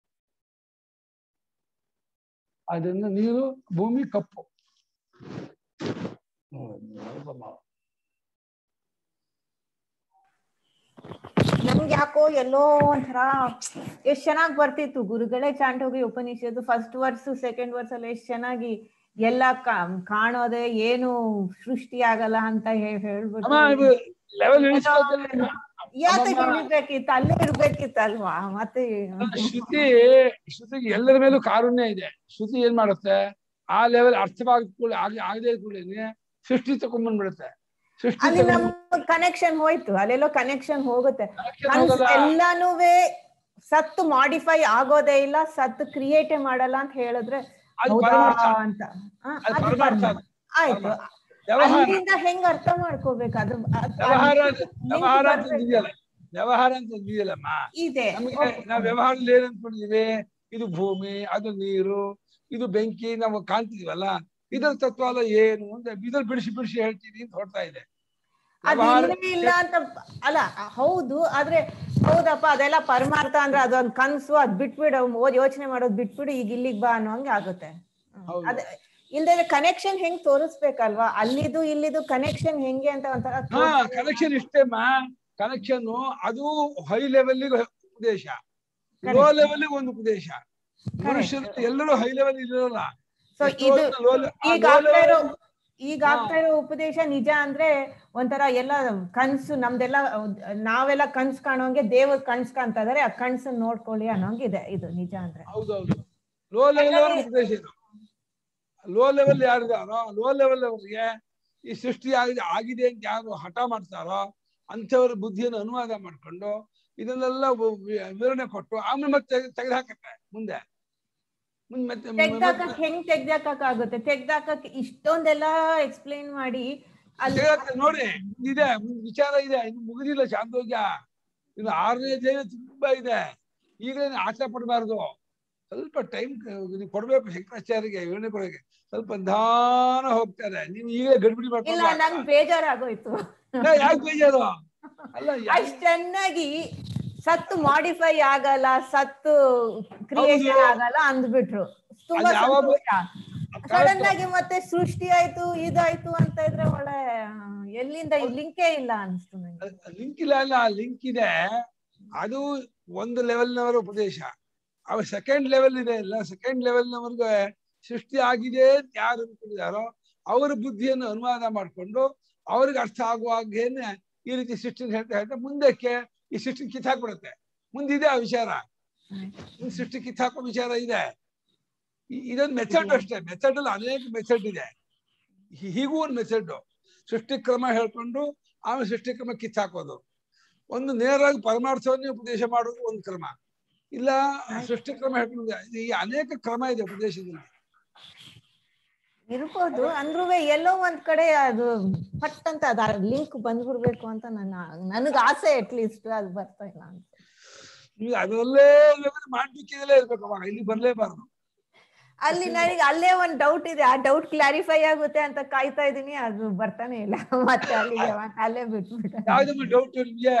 ಅದರಿಂದ ನೀರು ಭೂಮಿ ಕಪ್ಪು ಹ್ಮ್, ಸ್ವಲ್ಪ ಮಾಡು. ನಮ್ಗೆ ಯಾಕೋ ಎಲ್ಲೋ ಒಂಥರ ಎಷ್ಟ್ ಚೆನ್ನಾಗಿ ಬರ್ತಿತ್ತು ಗುರುಗಳೇ ಚಾಂಡೋಗಿ ಉಪನಿಷತ್ತು ಫಸ್ಟ್ ವರ್ಸ್ ಸೆಕೆಂಡ್ ವರ್ಸ್ ಅಲ್ಲಿ ಎಷ್ಟ್ ಚೆನ್ನಾಗಿ ಎಲ್ಲ ಕಾ- ಕಾಣೋದೆ ಏನು ಸೃಷ್ಟಿ ಆಗಲ್ಲ ಅಂತ ಹೇ- ಹೇಳ್ಬಿಟ್ಟು ಅಮ್ಮ ಇದು ಲೆವೆಲ್ ಇಳಿಸ್ಕೊಳ್ತೇನೆ ಯಾತಕ್ಕೆ ಅಮ್ಮಮ್ಮ. ಇಳಿಬೇಕಿತ್ತು ಅಲ್ಲೇ ಇರ್ಬೇಕಿತ್ತಲ್ವಾ ಮತ್ತೆ ಶ್ರುತಿ ಶ್ರುತಿಗೆ ಎಲ್ಲರ ಮೇಲೂ ಕಾರುಣ್ಯ ಇದೆ ಶ್ರುತಿ ಏನ್ ಮಾಡುತ್ತೆ ಆ ಲೆವೆಲ್ ಅರ್ಥವಾದ ಕೂಡ ಆಗ ಆಗದೆ ಕೂಡಲೇ ಸೃಷ್ಟಿ ತಗೊಂಡ್ಬಂದ್ಬಿಡುತ್ತೆ ಸೃಷ್ಟಿ ಅಲ್ಲಿ ತಗೊಂಡ್ ನಮ್ ಕನೆಕ್ಷನ್ ಹೋಯ್ತು ಅಲ್ಲೆಲ್ಲೋ ಕನೆಕ್ಷನ್ ಹೋಗುತ್ತೆ connection ಕನ್ಸ್ ಹೋಗಲ್ಲ. ಎಲ್ಲಾನು ಸತ್ತು ಮಾಡಿಫೈ ಆಗೋದೇ ಇಲ್ಲ ಸತ್ತು ಕ್ರಿಯೇಟೇ ಮಾಡಲ್ಲ ಅಂತ ಹೇಳಿದ್ರೆ ಅದು ಹೌದಾ ಪರಮಾರ್ಥ ಅಂತ ಆ, ಅದು ಅದು ಪರಮಾರ್ಥ ಪರಮಾರ್ಥ. ಆಯ್ತು ವ್ಯವಹಾರ ಅಲ್ಲಿಂದ ಹೆಂಗ್ ಅರ್ಥ ಮಾಡ್ಕೋಬೇಕು ಅದು ಅದ್- ವ್ಯವಹಾರ ಅದ್ ವ್ಯವಹಾರ ಅಂತ ಬರ್ಬೇಕು. ಇದೆಯಲ್ಲ ವ್ಯವಹಾರ ಅಂತ ಇದೆಯಲ್ಲಮ್ಮ ಇದೆ ನಮಗೆ ನಾವು ವ್ಯವಹಾರದಲ್ಲಿ ಏನ್ ಅನ್ಕೊಂಡಿದೀವಿ ಇದು ಭೂಮಿ ಅದು ನೀರು ಇದು ಬೆಂಕಿ ನಾವು ಕಾಣ್ತಿದೀವಲ್ಲ ಇದರ ತತ್ವ ಅಲ್ಲ ಏನು ಅಂತ ಇದ್ರಲ್ಲಿ ಬಿಡಿಸಿ ಬಿಡಿಸಿ ಹೇಳ್ತೀನಿ ಅಂತ ಹೊರಡ್ತಾ ಇದೆ ಅದು ವ್ಯವಹಾರ ಇಲ್ಲೇ ಇಲ್ಲ ಅಂತ ಅಲ್ಲ ಹೌದು ಆದ್ರೆ ಹೌದಪ್ಪ ಅದೆಲ್ಲ ಪರಮಾರ್ಥ ಅಂದ್ರೆ ಅದೊಂದ್ ಕನ್ಸು ಅದ್ ಬಿಟ್ಬಿಡು ಓದ್ ಯೋಚನೆ ಮಾಡೋದ್ ಬಿಟ್ಬಿಡು ಈಗ ಇಲ್ಲಿಗ್ ಬಾ ಅನ್ನೋ ಹಂಗೆ ಆಗುತ್ತೆ ಹ್ಮ್. ಹೌದು. ಅದ್ ಇಲ್ದೇ ಕನೆಕ್ಷನ್ ಹೆಂಗ್ ತೋರಿಸ್ಬೇಕಲ್ವಾ ಅಲ್ಲಿದು ಇಲ್ಲಿದು ಕನೆಕ್ಷನ್ ಹೆಂಗೆ ಅಂತ ಒಂಥರ ಹಾ ತೋರ್ಸ್ಬೇಕು. ಕನೆಕ್ಷನ್ ಇಷ್ಟೇಮ್ಮ ಕನೆಕ್ಷನ್ ಅದು ಹೈ ಲೆವೆಲ್ ಉಪದೇಶ ಲೋ Correct. ಲೆವೆಲ್ ಒಂದು ಉಪದೇಶ ಮನುಷ್ಯರು ಎಲ್ಲರೂ ಹೈ ಲೆವೆಲ್ ಇರಲ್ಲ So ಎಷ್ಟೋ ಇದು ಜನ low le- ಆ ಈಗ low ಆಗ್ತಾ ಇರೋ level- ಈಗ ಆಗ್ತಾ ಇರೋ ಉಪದೇಶ ನಿಜ ಅಂದ್ರೆ ಒಂಥರ ಎಲ್ಲ ಕನ್ಸು ನಮ್ದೆಲ್ಲ ನಾವೆಲ್ಲ ಕನ್ಸ್ ಕಾಣೋಂಗೆ ದೇವ್ರ ಕನ್ಸ್ ಕಾಣ್ತಾ ಇದಾರೆ ಆ ಕನ್ಸನ್ ನೋಡ್ಕೊಳ್ಳಿ ಅನ್ನೋಂಗಿದೆ ಇದು ನಿಜ ಅಂದ್ರೆ ಹೌದೌದು ಲೋ ಲೆವೆಲ್ ಉಪದೇಶ ಇದು ಲೋ ಲೆವೆಲ್ ಯಾರಿದಾರೋ ಲೋ ಲೆವೆಲ್ ಅವರಿಗೆ ಈ ಸೃಷ್ಟಿ ಆಗಿದೆ ಆಗಿದೆ ಅಂತ ಯಾರು ಹಠ ಮಾಡ್ತಾರೋ ಅಂಥವ್ರ ಬುದ್ಧಿಯನ್ನು ಅನುವಾದ ಮಾಡ್ಕೊಂಡು ಇದನ್ನೆಲ್ಲ ವ- ವಿ- ವಿವರಣೆ ಕೊಟ್ಟು ಆಮೇಲೆ ಮತ್ತೆ ತೆಗೆದು ಹಾಕತ್ತೆ ಮುಂದೆ ಮುಂದೆ ಮತ್ತೆ ತೆಗ್ದಾಕಕ್ ಹೆಂಗ್ ತೆಗ್ದಾಕಕ್ ಆಗುತ್ತೆ ತೆಗ್ದಾಕಕ್ ಇಷ್ಟೊಂದೆಲ್ಲ ಎಕ್ಸ್ಪ್ಲೈನ್ ಮಾಡಿ ಅಲ್ಲಿ ತೆಗ್ದಾಕ ನೋಡಿ ಇದೆ ಮುಂದೆ ವಿಚಾರ ಇದೆ ಇನ್ನು ಮುಗಿದಿಲ್ಲ ಚಾಂದೋಗ್ಯ ಇನ್ನು ಆರನೇ ದೇವ ತುಂಬಾ ಇದೆ ಈಗಲೇ ಆಟ ಪಡಬಾರ್ದು ಸ್ವಲ್ಪ ಟೈಮ್ ಕೊಡ್ಬೇಕು ಶಂಕರಾಚಾರ್ಯಗೆ ವಿವರಣೆ ಕೊಡೋಕೆ ಸ್ವಲ್ಪ ನಿಧಾನ ಹೋಗ್ತಾರೆ ನೀವು ಈಗಲೇ ಗಡ್ಬಿಡಿ ಇಲ್ಲ ಮಾಡ್ಕೊಂಡು ನಂಗ್ ಬೇಜಾರಾಗೋಯ್ತು ಯಾಕೆ ಬೇಜಾರು ಅಲ್ಲ ಯಾ- ಅಷ್ಟ್ ಚೆನ್ನಾಗಿ ಸತ್ತು ಮಾಡಿಫೈ ಆಗಲ್ಲ ಸತ್ತು ಕ್ರಿಯೇಷನ್ ಹೌದು. ಆಗಲ್ಲ ಅಂದ್ಬಿಟ್ರು ತುಂಬಾ ಅದು ಯಾವಾಗ- ಸಡನ್ ಆಗಿ ಮತ್ತೆ ಸೃಷ್ಟಿ ಆಯ್ತು ಇದಾಯ್ತು ಅಂತ ಇದ್ರೆ ಒಳ್ಳೆ ಆ, ಎಲ್ಲಿಂದ ಲಿಂಕೇ ಇಲ್ಲ ಅನ್ಸ್ತು ನಂಗೆ ಲಿಂಕ್ ಇಲ್ಲ ಅಲ್ಲ ಲಿಂಕ್ ಇದೆ ಅದು ಒಂದು ಲೆವೆಲ್ನವರ ಉಪದೇಶ ಅವ ಸೆಕೆಂಡ್ ಲೆವೆಲ್ ಇದೆ ಇಲ್ಲ ಸೆಕೆಂಡ್ ಲೆವೆಲ್ನವರೆಗೆ ಸೃಷ್ಟಿ ಆಗಿದೆ ಅಂತ ಯಾರು ಅನ್ಕೊಂಡಿದಾರೋ ಅವರ ಬುದ್ಧಿಯನ್ನು ಅನುವಾದ ಮಾಡಿಕೊಂಡು ಅವ್ರಿಗೆ ಅರ್ಥ ಆಗುವಾಗೇನೆ ಈ ರೀತಿ ಸೃಷ್ಟಿ ಹೇಳ್ತಾ ಹೇಳ್ತಾ ಮುಂದಕ್ಕೆ ಈ ಸೃಷ್ಟಿ ಕಿತ್ತಾಕ್ಬಿಡುತ್ತೆ ಮುಂದಿದೆ ಆ ವಿಚಾರ ಮುಂದೆ ಸೃಷ್ಟಿ ಕಿತ್ತಾಕೋ ವಿಚಾರ ಇದೆ ಇ- ಇದೊಂದು ಮೆಥಡ್ ಅಷ್ಟೇ ಮೆಥಡ್ ಅಲ್ಲಿ ಅನೇಕ ಮೆಥಡ್ ಇದೆ ಹೀ- ಹೀಗೂ ಒಂದು ಮೆಥಡ್ ಸೃಷ್ಟಿ ಕ್ರಮ ಹೇಳ್ಕೊಂಡು ಆಮೇಲೆ ಸೃಷ್ಟಿ ಕ್ರಮ ಕಿತ್ತಾಕೋದು ಒಂದು ನೇರವಾಗಿ ಪರಮಾರ್ಥವನ್ನೇ ಉಪದೇಶ ಮಾಡೋದು ಒಂದು ಕ್ರಮ ಇಲ್ಲ ಸೃಷ್ಟಿ ಕ್ರಮ ಹೇಳ್ಕೊಂಡು ಈ ಅನೇಕ ಕ್ರಮ ಇದೆ ಉಪದೇಶದಲ್ಲಿ ಇರ್ಬೋದು ಅಂದ್ರೂ ಎಲ್ಲೋ ಒಂದ್ ಕಡೆ ಅದು ಫಟ್ ಅಂತ ಅದ ಲಿಂಕ್ ಬಂದ್ಬಿಡ್ಬೇಕು ಅಂತ ನನ್ನ ನನಗ್ ಆಸೆ ಅಟ್ಲೀಸ್ಟ್ ಅದು ಬರ್ತಾ ಇಲ್ಲ ಅಂತ ಈಗ ಅದರಲ್ಲೇ ಮಾಡ್ಲಿಕ್ಕಿದಲ್ಲೇ ಇರ್ಬೇಕು ಅವಾಗ ಇಲ್ಲಿ ಬರ್ಲೇಬಾರ್ದು ಅಲ್ಲಿ ನನಗೆ ಅಲ್ಲೇ ಒಂದ್ ಡೌಟ್ ಇದೆ ಆ ಡೌಟ್ ಕ್ಲಾರಿಫೈ ಆಗುತ್ತೆ ಅಂತ ಕಾಯ್ತಾ ಇದೀನಿ ಅದು ಬರ್ತಾನೆ ಇಲ್ಲ ಮತ್ತೆ ಅಲ್ಲಿಗೆ ಮತ್ತೆ ಅಲ್ಲೇ ಬಿಟ್ಬಿಟ್ಟ ಯಾವ್ದಮ್ಮ ಡೌಟ್ ನಿಮ್ಗೆ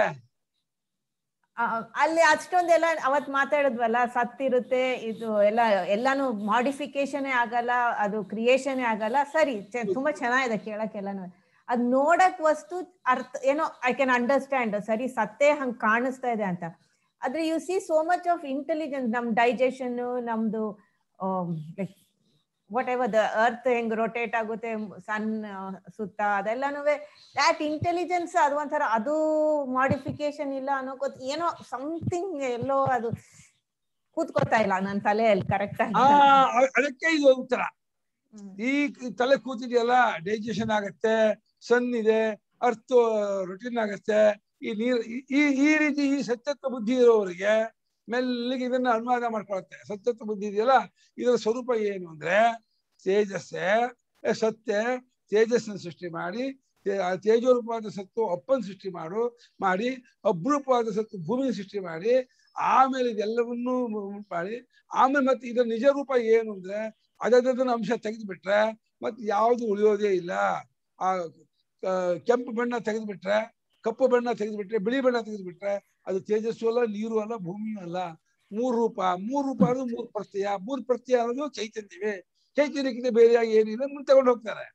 ಅಲ್ಲಿ ಅಷ್ಟೊಂದೆಲ್ಲ ಅವತ್ ಮಾತಾಡಿದ್ವಲ್ಲ ಸತ್ತಿರುತ್ತೆ ಇದು ಎಲ್ಲ ಎಲ್ಲಾನು ಮಾಡಿಫಿಕೇಶನ್ ಆಗಲ್ಲ ಅದು ಕ್ರಿಯೇಷನ್ ಆಗಲ್ಲ ಸರಿ ಚೆ- ತುಂಬಾ ಚೆನ್ನಾಗಿದೆ ಕೇಳಕ್ಕೆಲ್ಲಾನು ಅದ್ ನೋಡಕ್ ವಸ್ತು ಅರ್ಥ ಏನೋ ಐ ಕ್ಯಾನ್ ಅಂಡರ್ಸ್ಟ್ಯಾಂಡ್ ಸರಿ ಸತ್ತೇ ಹಂಗ್ ಕಾಣಿಸ್ತಾ ಇದೆ ಅಂತ ಆದ್ರೆ you see so much of intelligence ನಮ್ ಡೈಜೆಷನ್ ನಮ್ದು like whatever the earth ಹೆಂಗ್ ರೊಟೇಟ್ ಆಗುತ್ತೆ ಸನ್ ಸುತ್ತ ಅದೆಲ್ಲಾನು ದ್ಯಾಟ್ ಇಂಟೆಲಿಜೆನ್ಸ್ ಅದು ಒಂಥರ ಅದು ಮಾಡಿಫಿಕೇಶನ್ ಇಲ್ಲ ಅನ್ನೋ ಏನೋ ಸಮಥಿಂಗ್ ಎಲ್ಲೋ ಅದು ಕೂತ್ಕೋತಾ ಇಲ್ಲ ನನ್ನ ತಲೆಯಲ್ಲಿ ಕರೆಕ್ಟ್ ಆಗಿ ಆ ಅ- ಅದಕ್ಕೆ ಇದು ಉತ್ತರ ಈ ಕ- ತಲೆ ಕೂತಿದೆಯಲ್ಲ ಡೈಜೆಷನ್ ಆಗತ್ತೆ ಸನ್ ಇದೆ ಅರ್ಥ ರೊಟೀನ್ ಆಗತ್ತೆ ಈ ನೀರ್ ಈ- ಈ ಈ ರೀತಿ ಈ ಸತ್ಯತ್ವ ಬುದ್ಧಿ ಇರೋವರಿಗೆ ಮೆಲ್ಲಿಗೆ ಇದನ್ನ ಅನುವಾದ ಮಾಡ್ಕೊಳತ್ತೆ ಸತ್ಯತ್ವ ಬುದ್ಧಿ ಇದೆಯಲ್ಲ ಇದರ ಸ್ವರೂಪ ಏನು ಅಂದ್ರೆ ತೇಜಸ್ಸೆ ಎ, ಸತ್ಯ ತೇಜಸ್ಸನ್ನು ಸೃಷ್ಟಿ ಮಾಡಿ ತೇ- ಆ ತೇಜೋರೂಪವಾದ ಸತ್ತು ಅಪ್ಪನ ಸೃಷ್ಟಿ ಮಾಡು ಮಾಡಿ ಅಪರೂಪವಾದ ಸತ್ತು ಭೂಮಿನ ಸೃಷ್ಟಿ ಮಾಡಿ ಆಮೇಲೆ ಇದೆಲ್ಲವನ್ನೂ ಉಂಟು ಮಾಡಿ ಆಮೇಲೆ ಮತ್ತೆ ಇದರ ನಿಜ ರೂಪ ಏನು ಅಂದ್ರೆ ಅದನ್ನ ಅಂಶ ತೆಗೆದುಬಿಟ್ರೆ ಮತ್ತೆ ಯಾವುದು ಉಳಿಯೋದೇ ಇಲ್ಲ ಆ ಆ, ಕೆಂಪು ಬಣ್ಣ ತೆಗೆದುಬಿಟ್ರೆ ಕಪ್ಪು ಬಣ್ಣ ತೆಗೆದುಬಿಟ್ರೆ ಬಿಳಿ ಬಣ್ಣ ತೆಗೆದುಬಿಟ್ರೆ ಅದು ತೇಜಸ್ಸು ಅಲ್ಲ ನೀರು ಅಲ್ಲ ಭೂಮಿಯೂ ಅಲ್ಲ ಮೂರು ರೂಪ ಮೂರು ರೂಪ ಅನ್ನೋದು ಮೂರು ಪ್ರತ್ಯಯ ಮೂರು ಪ್ರತ್ಯಯ ಅನ್ನೋದು ಚೈತನ್ಯವೇ ಚೈತನ್ಯಕ್ಕಿಂತ ಬೇರೆಯಾಗಿ ಏನಿಲ್ಲ ಮುಂದೆ ತಗೊಂಡು ಹೋಗ್ತಾರೆ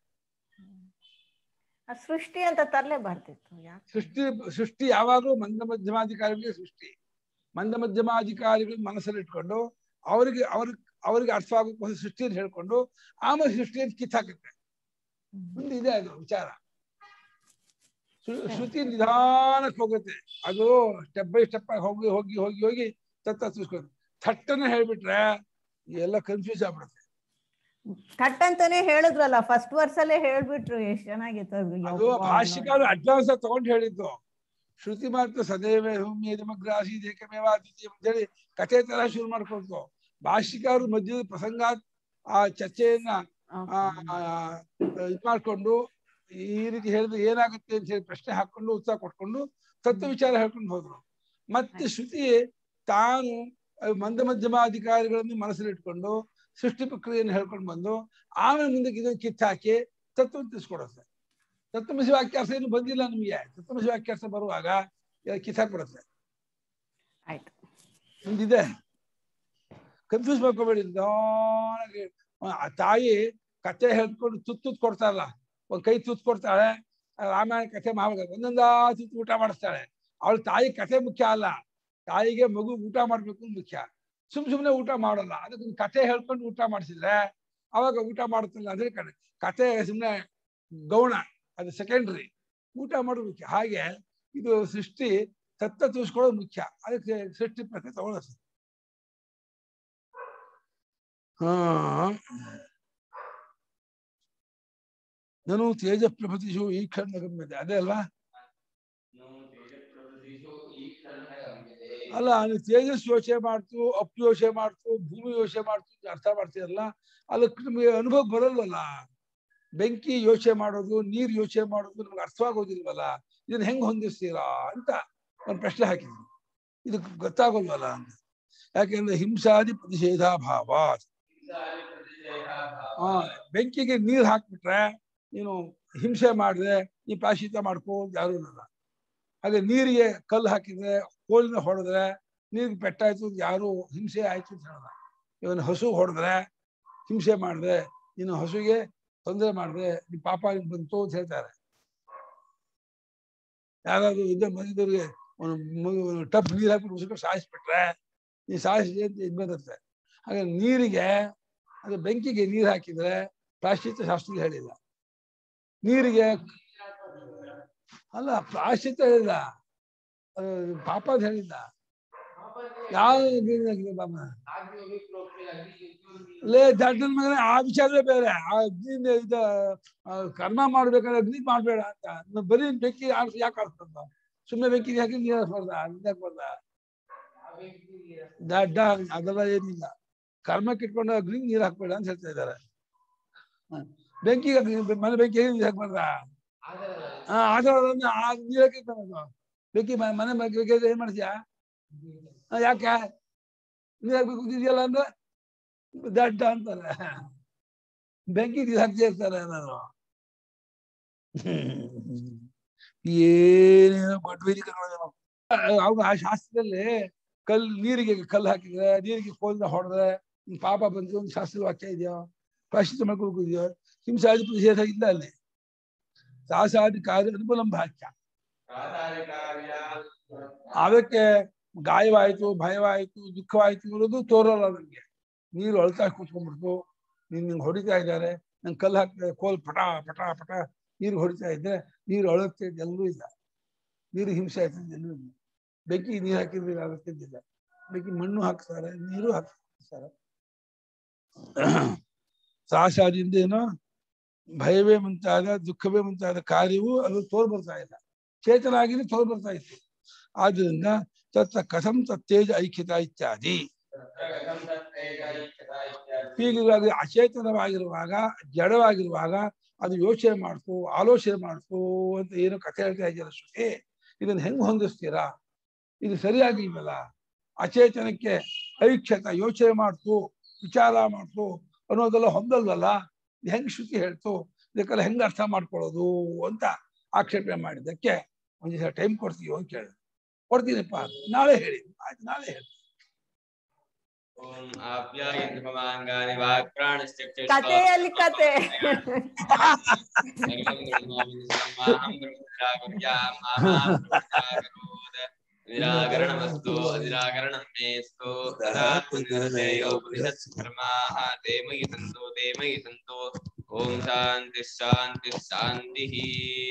ಆ ಸೃಷ್ಟಿ ಅಂತ ತರಲೇಬಾರ್ದಿತ್ತು ಯಾಕೆ ಸೃಷ್ಟಿ ಸೃಷ್ಟಿ ಯಾವಾಗಲೂ ಮಂದ ಮಧ್ಯಮಾಧಿಕಾರಿಗಳಿಗೆ ಸೃಷ್ಟಿ ಮಂದ ಮಧ್ಯಮಾಧಿಕಾರಿಗಳ ಮನಸ್ಸಲ್ಲಿ ಇಟ್ಕೊಂಡು ಅವರಿಗೆ ಅವ್ರಿಗೆ ಅವರಿಗೆ ಅರ್ಥ ಆಗೋಕ್ಕೋಸ್ಕರ ಸೃಷ್ಟಿಯನ್ನು ಹೇಳ್ಕೊಂಡು ಆಮೇಲೆ ಸೃಷ್ಟಿಯನ್ನು ಕಿತ್ತಾಕುತ್ತೆ ಮುಂದೆ ಇದೆ ಅದು ವಿಚಾರ ಶೃ- ಶ್ರುತಿ ನಿಧಾನಕ್ಕೆ ಹೋಗುತ್ತೆ ಅದು ಸ್ಟೆಪ್ ಬೈ ಸ್ಟೆಪ್ ಆಗಿ ಹೋಗಿ ಹೋಗಿ ಹೋಗಿ ಹೋಗಿ ತತ್ತ ತಿಳ್ಕೊಂಡು ಥಟ್ಟನೆ ಹೇಳ್ಬಿಟ್ರೆ ಎಲ್ಲ ಕನ್ಫ್ಯೂಸ್ ಆಗ್ಬಿಡುತ್ತೆ ಕಟ್ ಅಂತಾನೆ ಹೇಳಿದ್ರಲ್ಲ ಫಸ್ಟ್ ವರ್ಸ್ ಅಲ್ಲೇ ಹೇಳ್ಬಿಟ್ರು ಎಷ್ಟ್ ಚೆನ್ನಾಗಿತ್ತು ಅದು ಅದು ಯವ್ವಾ, ಭಾಷಿಕರು ಅಡ್ವಾನ್ಸ್ ತಗೊಂಡು ಹೇಳಿದ್ದು ಶ್ರುತಿ ಮಾತ್ರ ಸದೈವ ಭೂಮಿ ಸಮಗ್ರಾಸಿ ಏಕಮೇವ ಅದ್ವಿತೀಯ ಅಂತ ಹೇಳಿ ಕಥೆ ತರ ಶುರು ಮಾಡ್ಕೊಳ್ತು ಭಾಷಿಕರು ಮಧ್ಯದ ಪ್ರಸಂಗ ಆ ಚರ್ಚೆಯನ್ನ ಆ, ಆ, ಇದ್ ಮಾಡ್ಕೊಂಡು ಈ ರೀತಿ ಹೇಳಿದ್ರೆ ಏನಾಗುತ್ತೆ ಅಂತ ಹೇಳಿ ಪ್ರಶ್ನೆ ಹಾಕೊಂಡು ಉತ್ತರ ಕೊಟ್ಕೊಂಡು ತತ್ವ ವಿಚಾರ ಹೇಳ್ಕೊಂಡು ಹೋದ್ರು ಮತ್ತೆ ಶ್ರುತಿ ತಾನು ಅಹ್, ಮಂದ ಮಧ್ಯಮ ಅಧಿಕಾರಿಗಳನ್ನು ಮನಸ್ಸಲ್ಲಿ ಇಟ್ಕೊಂಡು ಸೃಷ್ಟಿ ಪ್ರಕ್ರಿಯೆಯನ್ನು ಹೇಳ್ಕೊಂಡು ಬಂದು ಆಮೇಲೆ ಮುಂದಕ್ಕೆ ಇದನ್ನು ಕಿತ್ತಾಕಿ ತತ್ವ ತಿಳಿಸ್ಕೊಡುತ್ತೆ ತತ್ವಮಸಿ ವಾಕ್ಯಾರ್ಥ ಏನು ಬಂದಿಲ್ಲ ನಮಗೆ ತತ್ವಮಸಿ ವಾಕ್ಯಾರ್ಥ ಬರುವಾಗ ಕಿತ್ತಾಕ್ ಬಿಡುತ್ತೆ ಆಯ್ತು ಮುಂದಿದೆ ಕನ್ಫ್ಯೂಸ್ ಮಾಡ್ಕೋಬೇಡಿ ನಿಧಾನಕ್ಕೆ ಆ ತಾಯಿ ಕತೆ ಹೇಳ್ಕೊಂಡು ತುತ್ತು ತುತ್ತು ಕೊಡ್ತಾರಲ್ಲ ಒಂದ್ ಕೈ ತುತ್ತು ಕೊಡ್ತಾಳೆ ಆ ರಾಮಾಯಣ ಕಥೆ ಮಾಡ್ಬೇಕು ಒಂದೊಂದಾ ತುತ್ತು ಊಟ ಮಾಡಿಸ್ತಾಳೆ ಅವಳ ತಾಯಿ ಕಥೆ ಮುಖ್ಯ ಅಲ್ಲ ತಾಯಿಗೆ ಮಗು ಊಟ ಮಾಡ್ಬೇಕು ಅಂತ ಮುಖ್ಯ ಸುಮ್ ಸುಮ್ನೆ ಊಟ ಮಾಡಲ್ಲ ಅದಕ್ಕೆ ಒಂದು ಕಥೆ ಹೇಳ್ಕೊಂಡು ಊಟ ಮಾಡಿಸಿದ್ರೆ ಅವಾಗ ಊಟ ಮಾಡುತ್ತಲ್ಲ ಅದೇ ಕಡೆ ಕತೆ ಸುಮ್ನೆ ಗೌಣ ಅದು ಸೆಕೆಂಡ್ರಿ ಊಟ ಮಾಡೋದು ಮುಖ್ಯ ಹಾಗೆ ಇದು ಸೃಷ್ಟಿ ತತ್ವ ತಿಳಿಸ್ಕೊಳ್ಳೋದು ಮುಖ್ಯ ಅದಕ್ಕೆ ಸೃಷ್ಟಿ ಪ್ರಶ್ನೆ ತಗೊಳ್ಳೋದು ಹಾ ನಾನು ತೇಜ ಪ್ರಭತಿಶು ಈ ಕ್ಷಣ ಗಮ್ಯತೆ ಅದೇ ಅಲ್ವಾ ಅಲ್ಲ ನೀವು ತೇಜಸ್ ಯೋಚನೆ ಮಾಡ್ತು ಅಪ್ ಯೋಚನೆ ಮಾಡ್ತು ಭೂಮಿ ಯೋಚನೆ ಮಾಡ್ತು ಅಂತ ಅರ್ಥ ಮಾಡ್ತೀರಲ್ಲ ಅದಕ್ಕೆ ನಿಮಗೆ ಅನುಭವ ಬರಲ್ವಲ್ಲ ಬೆಂಕಿ ಯೋಚನೆ ಮಾಡೋದು ನೀರ್ ಯೋಚನೆ ಮಾಡೋದು ನಮ್ಗೆ ಅರ್ಥವಾಗೋದಿಲ್ವಲ್ಲ ಇದನ್ನ ಹೆಂಗ್ ಹೊಂದಿಸ್ತೀರಾ ಅಂತ ಒಂದು ಪ್ರಶ್ನೆ ಹಾಕಿದ್ರು ಇದು ಗೊತ್ತಾಗೋಲ್ವಲ್ಲ ಅಂತ ಯಾಕೆಂದ್ರೆ ಹಿಂಸಾದಿ ಪ್ರತಿಷೇಧಾಭಾವ ಆ ಬೆಂಕಿಗೆ ನೀರ್ ಹಾಕ್ಬಿಟ್ರೆ ನೀನು ಹಿಂಸೆ ಮಾಡಿದ್ರೆ ನೀ ಪ್ರಾಶಿತ ಮಾಡ್ಕೋ ಅಂತ ಯಾರು ಅನ್ನಲ್ಲ ಹಾಗೆ ನೀರಿಗೆ ಕಲ್ಲು ಹಾಕಿದ್ರೆ ಕೋಲಿನ ಹೊಡೆದ್ರೆ ನೀರಿಗೆ ಪೆಟ್ಟಾಯ್ತು ಅಂತ ಯಾರು ಹಿಂಸೆ ಆಯ್ತು ಅಂತ ಹೇಳಲ್ಲ ಇವನು ಹಸು ಹೊಡೆದ್ರೆ ಹಿಂಸೆ ಮಾಡಿದ್ರೆ ನೀನು ಹಸುಗೆ ತೊಂದರೆ ಮಾಡಿದ್ರೆ ನಿನ್ ಪಾಪ ನಿನ್ ಬಂತು ಅಂತ ಹೇಳ್ತಾರೆ ಯಾರಾದ್ರೂ ಇದ್ದ ಮನೆದವ್ರಿಗೆ ಒಂದು ಟಬ್ ನೀರ್ ಹಾಕಿ ಮುಸುಕೊಂಡು ಸಾಯಿಸ್ಬಿಟ್ರೆ ನೀ ಸಾಯಿಸಿ ಅಂತ ಇದ್ ಬರುತ್ತೆ ಹಾಗೆ ನೀರಿಗೆ ಅದು ಬೆಂಕಿಗೆ ನೀರ್ ಹಾಕಿದ್ರೆ ಪ್ರಾಶ್ಚಿತ್ಯ ಶಾಸ್ತ್ರ ಹೇಳಿಲ್ಲ ನೀರಿಗೆ ಅಲ್ಲ ಪ್ರಾಶ್ಚಿತ್ಯ ಹೇಳಿಲ್ಲ ಅದು ಪಾಪ ಅಂತ ಹೇಳಿಲ್ಲ ಯಾವ ನೀರಿನಾಗಿದೆ ಬಾಮ ಲೇ ದಡ್ಡನ ಮಗನೇ ಆ ವಿಚಾರವೇ ಬೇರೆ ಆ ಅಗ್ನಿಯಿಂದ ಇದು ಆ, ಕರ್ಮ ಮಾಡ್ಬೇಕಾದ್ರೆ ಅಗ್ನಿ ಮಾಡ್ಬೇಡ ಅಂತ ನಾನ್ ಬರೀ ಬೆಂಕಿ ಆಡ್ಸಿ ಯಾಕೆ ಆಡ್ತಂತ ಸುಮ್ಮನೆ ಬೆಂಕಿ ಹಾಕಿ ನೀರು ಹಾಕ್ಬಾರ್ದ ಹಾಕ್ಬಾರ್ದ ದಡ್ಡ ಅದೆಲ್ಲ ಏನಿಲ್ಲ ಕರ್ಮಕ್ಕೆ ಇಟ್ಕೊಂಡು ಅಗ್ನಿಗೆ ನೀರು ಹಾಕ್ಬೇಡ ಅಂತ ಹೇಳ್ತಾ ಇದ್ದಾರೆ ಹ. ಬೆಂಕಿಗೆ ಹಾಕಿ- ಮನೆ ಬೆಂಕಿ ನೀರು ಹಾಕ್ಬಾರ್ದ ಹಾ ಆದ್ರೆ ಆ ನೀರು ಹಾಕಿ ಬೆಂಕಿ ಮ- ಮನೆ ಬೆಂಕಿ ಏನ್ ಮಾಡ್ತೀಯಾ ಆ, ಯಾಕೆ ನೀರ್ ಹಾಕ್ಬೇಕು ಇದೆಯಲ್ಲ ಅಂದ್ರೆ ದಡ್ಡ ಅಂತಾರೆ ಬೆಂಕಿ ನೀರ್ ಹಾಕ್ತಾ ಇರ್ತಾರೆ ನಾನು ಏನೇನೋ ಗೊಡ್ವೇದಿ ಅವಾಗ ಆ ಶಾಸ್ತ್ರದಲ್ಲಿ ಕಲ್ ನೀರಿಗೆ ಕಲ್ಲು ಹಾಕಿದ್ರೆ ನೀರಿಗೆ ಕೋಲ್ನ ಹೊಡೆದ್ರೆ ನಿನ್ ಪಾಪ ಬಂದು ಒಂದು ಶಾಸ್ತ್ರ ವಾಕ್ಯ ಇದೆಯೋ ಪ್ರಾಶ್ಚಿತ್ಯ ಮಾಡ್ಕೊಳ್ಕಿದೆಯೋ ಹಿಂಸಾದಿ ಪ್ರತಿಷೇಧ ಇಲ್ಲ ಅಲ್ಲಿ ಸಾಸಾದಿ ಕಾರ್ಯ ಅನುಪಲಂ ಭಾಷ್ಯ ಅದಕ್ಕೆ ಗಾಯವಾಯ್ತು ಭಯವಾಯ್ತು ದುಃಖವಾಯ್ತು ಅನ್ನೋದು ತೋರಲ್ಲ ನಂಗೆ ನೀರು ಅಳ್ತಾ ಕೂತ್ಕೊಂಡ್ಬಿಡ್ತು ನೀನ್ ನಿಂಗೆ ಹೊಡಿತಾ ಇದ್ದಾರೆ ನಂಗೆ ಕಲ್ಲು ಹಾಕ್ತಾರೆ ಕೋಲ್ ಪಟ ಪಟ ಪಟ ನೀರು ಹೊಡಿತಾ ಇದ್ರೆ ನೀರು ಅಳುತ್ತೆ ಎಲ್ಲೂ ಇಲ್ಲ ನೀರು ಹಿಂಸೆ ಆಯ್ತದೆ ಎಲ್ಲೂ ಇಲ್ಲ ಬೆಂಕಿ ನೀರು ಹಾಕಿದ್ರೆ ಆಗುತ್ತಿದ್ದಿಲ್ಲ ಬೆಂಕಿ ಮಣ್ಣು ಹಾಕ್ತಾರೆ ನೀರು ಹಾಕ್ತಾರೆ ಸಾಸಾದಿಂದ ಏನೋ ಭಯವೇ ಮುಂತಾದ ದುಃಖವೇ ಮುಂತಾದ ಕಾರ್ಯವು ಅದು ತೋರ್ ಬರ್ತಾ ಇಲ್ಲ ಚೇತನ ಆಗಿದ್ರೆ ತೋರ್ ಬರ್ತಾ ಇತ್ತು ಆದ್ರಿಂದ ತತ್ತ ಕಥಂ ತತ್ತೇಜ ಐಕ್ಯತ ಇತ್ಯಾದಿ ಹೀಗಾಗಿ ಅಚೇತನವಾಗಿರುವಾಗ ಜಡವಾಗಿರುವಾಗ ಅದು ಯೋಚನೆ ಮಾಡ್ತು ಆಲೋಚನೆ ಮಾಡ್ತು ಅಂತ ಏನೋ ಕಥೆ ಹೇಳ್ತಾ ಇದ್ದೀರ ಶ್ರುತಿ ಇದನ್ನ ಹೆಂಗ್ ಹೊಂದಿಸ್ತೀರಾ ಇದು ಸರಿಯಾಗಿಲ್ವಲ್ಲ ಅಚೇತನಕ್ಕೆ ಐಕ್ಷತ ಯೋಚನೆ ಮಾಡ್ತು ವಿಚಾರ ಮಾಡ್ತು ಅನ್ನೋದೆಲ್ಲ ಹೊಂದಲ್ವಲ್ಲ ಇದು ಹೆಂಗ್ ಶ್ರುತಿ ಹೇಳ್ತು ಇದಕ್ಕೆಲ್ಲ ಹೆಂಗ್ ಅರ್ಥ ಮಾಡ್ಕೊಳ್ಳೋದು ಅಂತ ಆಕ್ಷೇಪಣೆ ಮಾಡಿದ್ದಕ್ಕೆ ಒಂದ್ ದಿವಸ ಟೈಮ್ ಕೊಡ್ತೀವಿ ಅಂತ ಕೇಳಿದ್ರು ಕೊಡ್ತೀನಿಪ್ಪ ನಾಳೆ ಹೇಳಿ ಆಯ್ತು ನಾಳೆ ಹೇಳಿ ಓಂ ಆಪ್ಯಾಯನ್ ಭವಾಂಗಾನಿ ವಾಕ್ ಪ್ರಾಣಶ್ಚ ಕಥೆಯಲ್ಲಿ ಕತೆ ನಿರಾಕರಣಮಸ್ತು ನಿರಾಕರಣಂ ಮೇಸ್ತು ಕರ್ಮಾಹ ते मयि सन्तो ते मयि सन्तो ಓಂ ಶಾಂತಿ ಶಾಂತಿ ಶಾಂತಿ